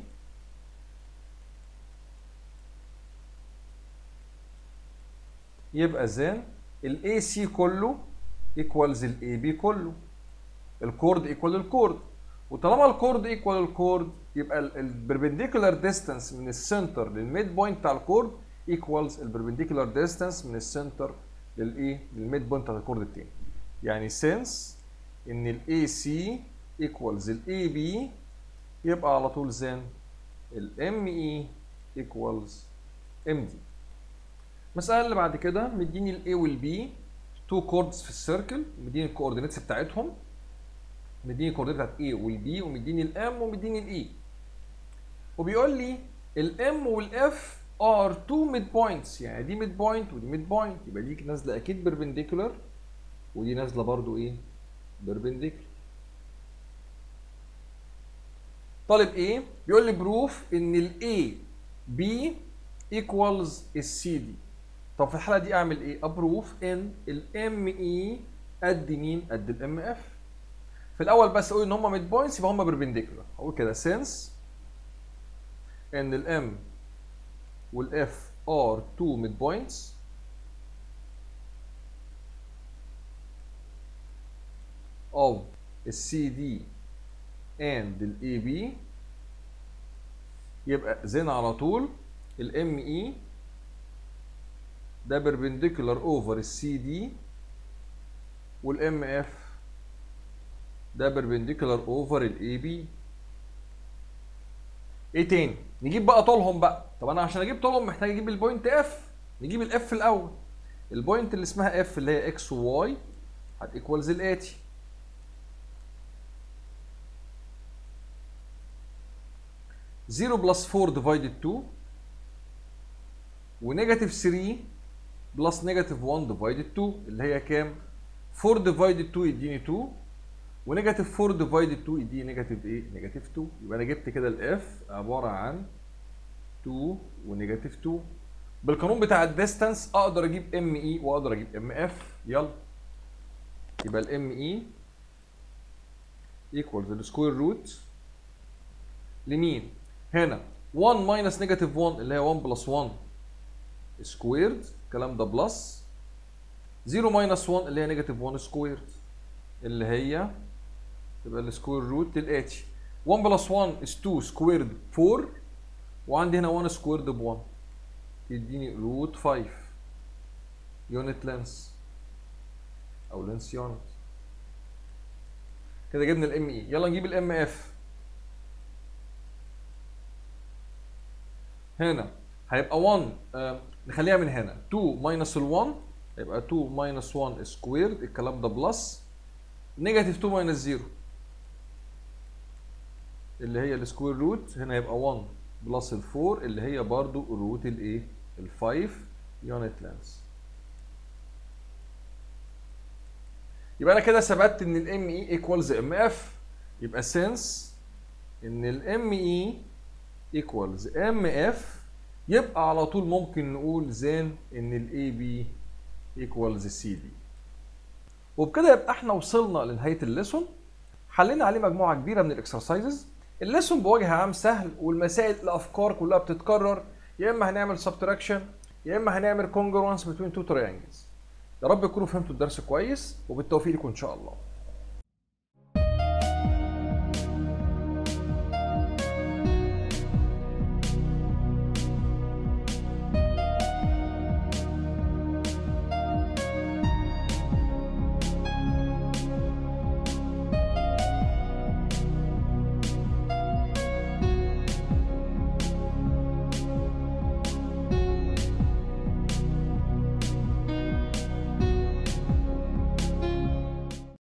يبقى then ال AC كله equals ال AB كله الكورد equal الكورد وطالما الكورد ايكوال الكورد يبقى البربنديكولار ديستانس من السنتر للميد بوينت بتاع الكورد ايكوالز البربنديكولار ديستانس من السنتر للايه للميد بوينت بتاع الكورد التاني يعني سينس ان الاي سي ايكوالز الاي بي يبقى على طول زين الام اي ايكوالز ام دي المساله اللي بعد كده مديني الاي والبي تو كوردز في السيركل مديني الكوردينيتس بتاعتهم مديني الكوردينات بتاعت A والبي ومديني الام ومديني الاي وبيقول لي الام والاف ار تو ميد بوينتس يعني دي ميد بوينت ودي ميد بوينت يبقى دي نازله اكيد بيربنديكولار ودي نازله برضو ايه بيربنديكولار طالب ايه بيقول لي بروف ان الاي بي ايكوالز السي دي طب في الحاله دي اعمل ايه ابروف ان الام اي قد مين قد الام اف في الاول بس اقول ان هم ميد بوينتس يبقى هم بربنديكولار هقول كده سينس ان الام والاف ار تو ميد بوينتس of السي دي and الاي بي يبقى زين على طول الام اي ده perpendicular اوفر السي دي والام اف ده perpendicular اوفر الاي بي ايه تاني نجيب بقى طولهم بقى طب انا عشان اجيب طولهم محتاج اجيب البوينت اف نجيب الاف الاول البوينت اللي اسمها اف اللي هي اكس وواي هتيكوالز الاتي زيرو بلس 4 ديفايدد 2 ونيجاتيف 3 بلس نيجاتيف 1 ديفايدد 2 اللي هي كام؟ 4 ديفايدد 2 يديني 2 ونيجاتيف 4 ديفايدد 2 يديني نيجاتيف ايه؟ نيجاتيف 2 يبقى انا جبت كده الاف عباره عن 2 ونيجاتيف 2 بالقانون بتاع الديستانس اقدر اجيب ام اي واقدر اجيب ام اف يلا يبقى الام اي ايكوالز السكوير روت لمين؟ هنا 1 ماينس نيجاتيف 1 اللي هي 1 بلس 1 سكويرد الكلام ده بلس 0 ماينس 1 اللي هي نيجاتيف 1 سكويرد اللي هي تبقى السكوير روت للاتي 1 بلس 1 is 2 سكويرد 4 وعندي هنا 1 سكويرد ب 1 يديني روت 5 يونت لينس او لينس يونت كده جبنا الام اي يلا نجيب الام اف هنا هيبقى 1 آه نخليها من هنا 2 ماينس ال 1 هيبقى 2 ماينس 1 سكويرد الكلام ده بلس نيجاتيف 2 ماينس 0 اللي هي السكوير روت هنا هيبقى 1 بلس ال 4 اللي هي برضو روت الايه؟ ال 5 يونت لينس يبقى انا كده ثبت ان الام اي ايكوالز ام اف يبقى سنس ان الام اي ايكوالز ام اف يبقى على طول ممكن نقول زين ان الاي بي ايكوالز سي دي وبكده يبقى احنا وصلنا لنهايه الليسون حلينا عليه مجموعه كبيره من الاكسرسايزز الليسون بوجه عام سهل والمسائل الافكار كلها بتتكرر يا اما هنعمل سبتراكشن يا اما هنعمل كونجرونس بين تو تريانجلز يا رب تكونوا فهمتوا الدرس كويس وبالتوفيق لكم ان شاء الله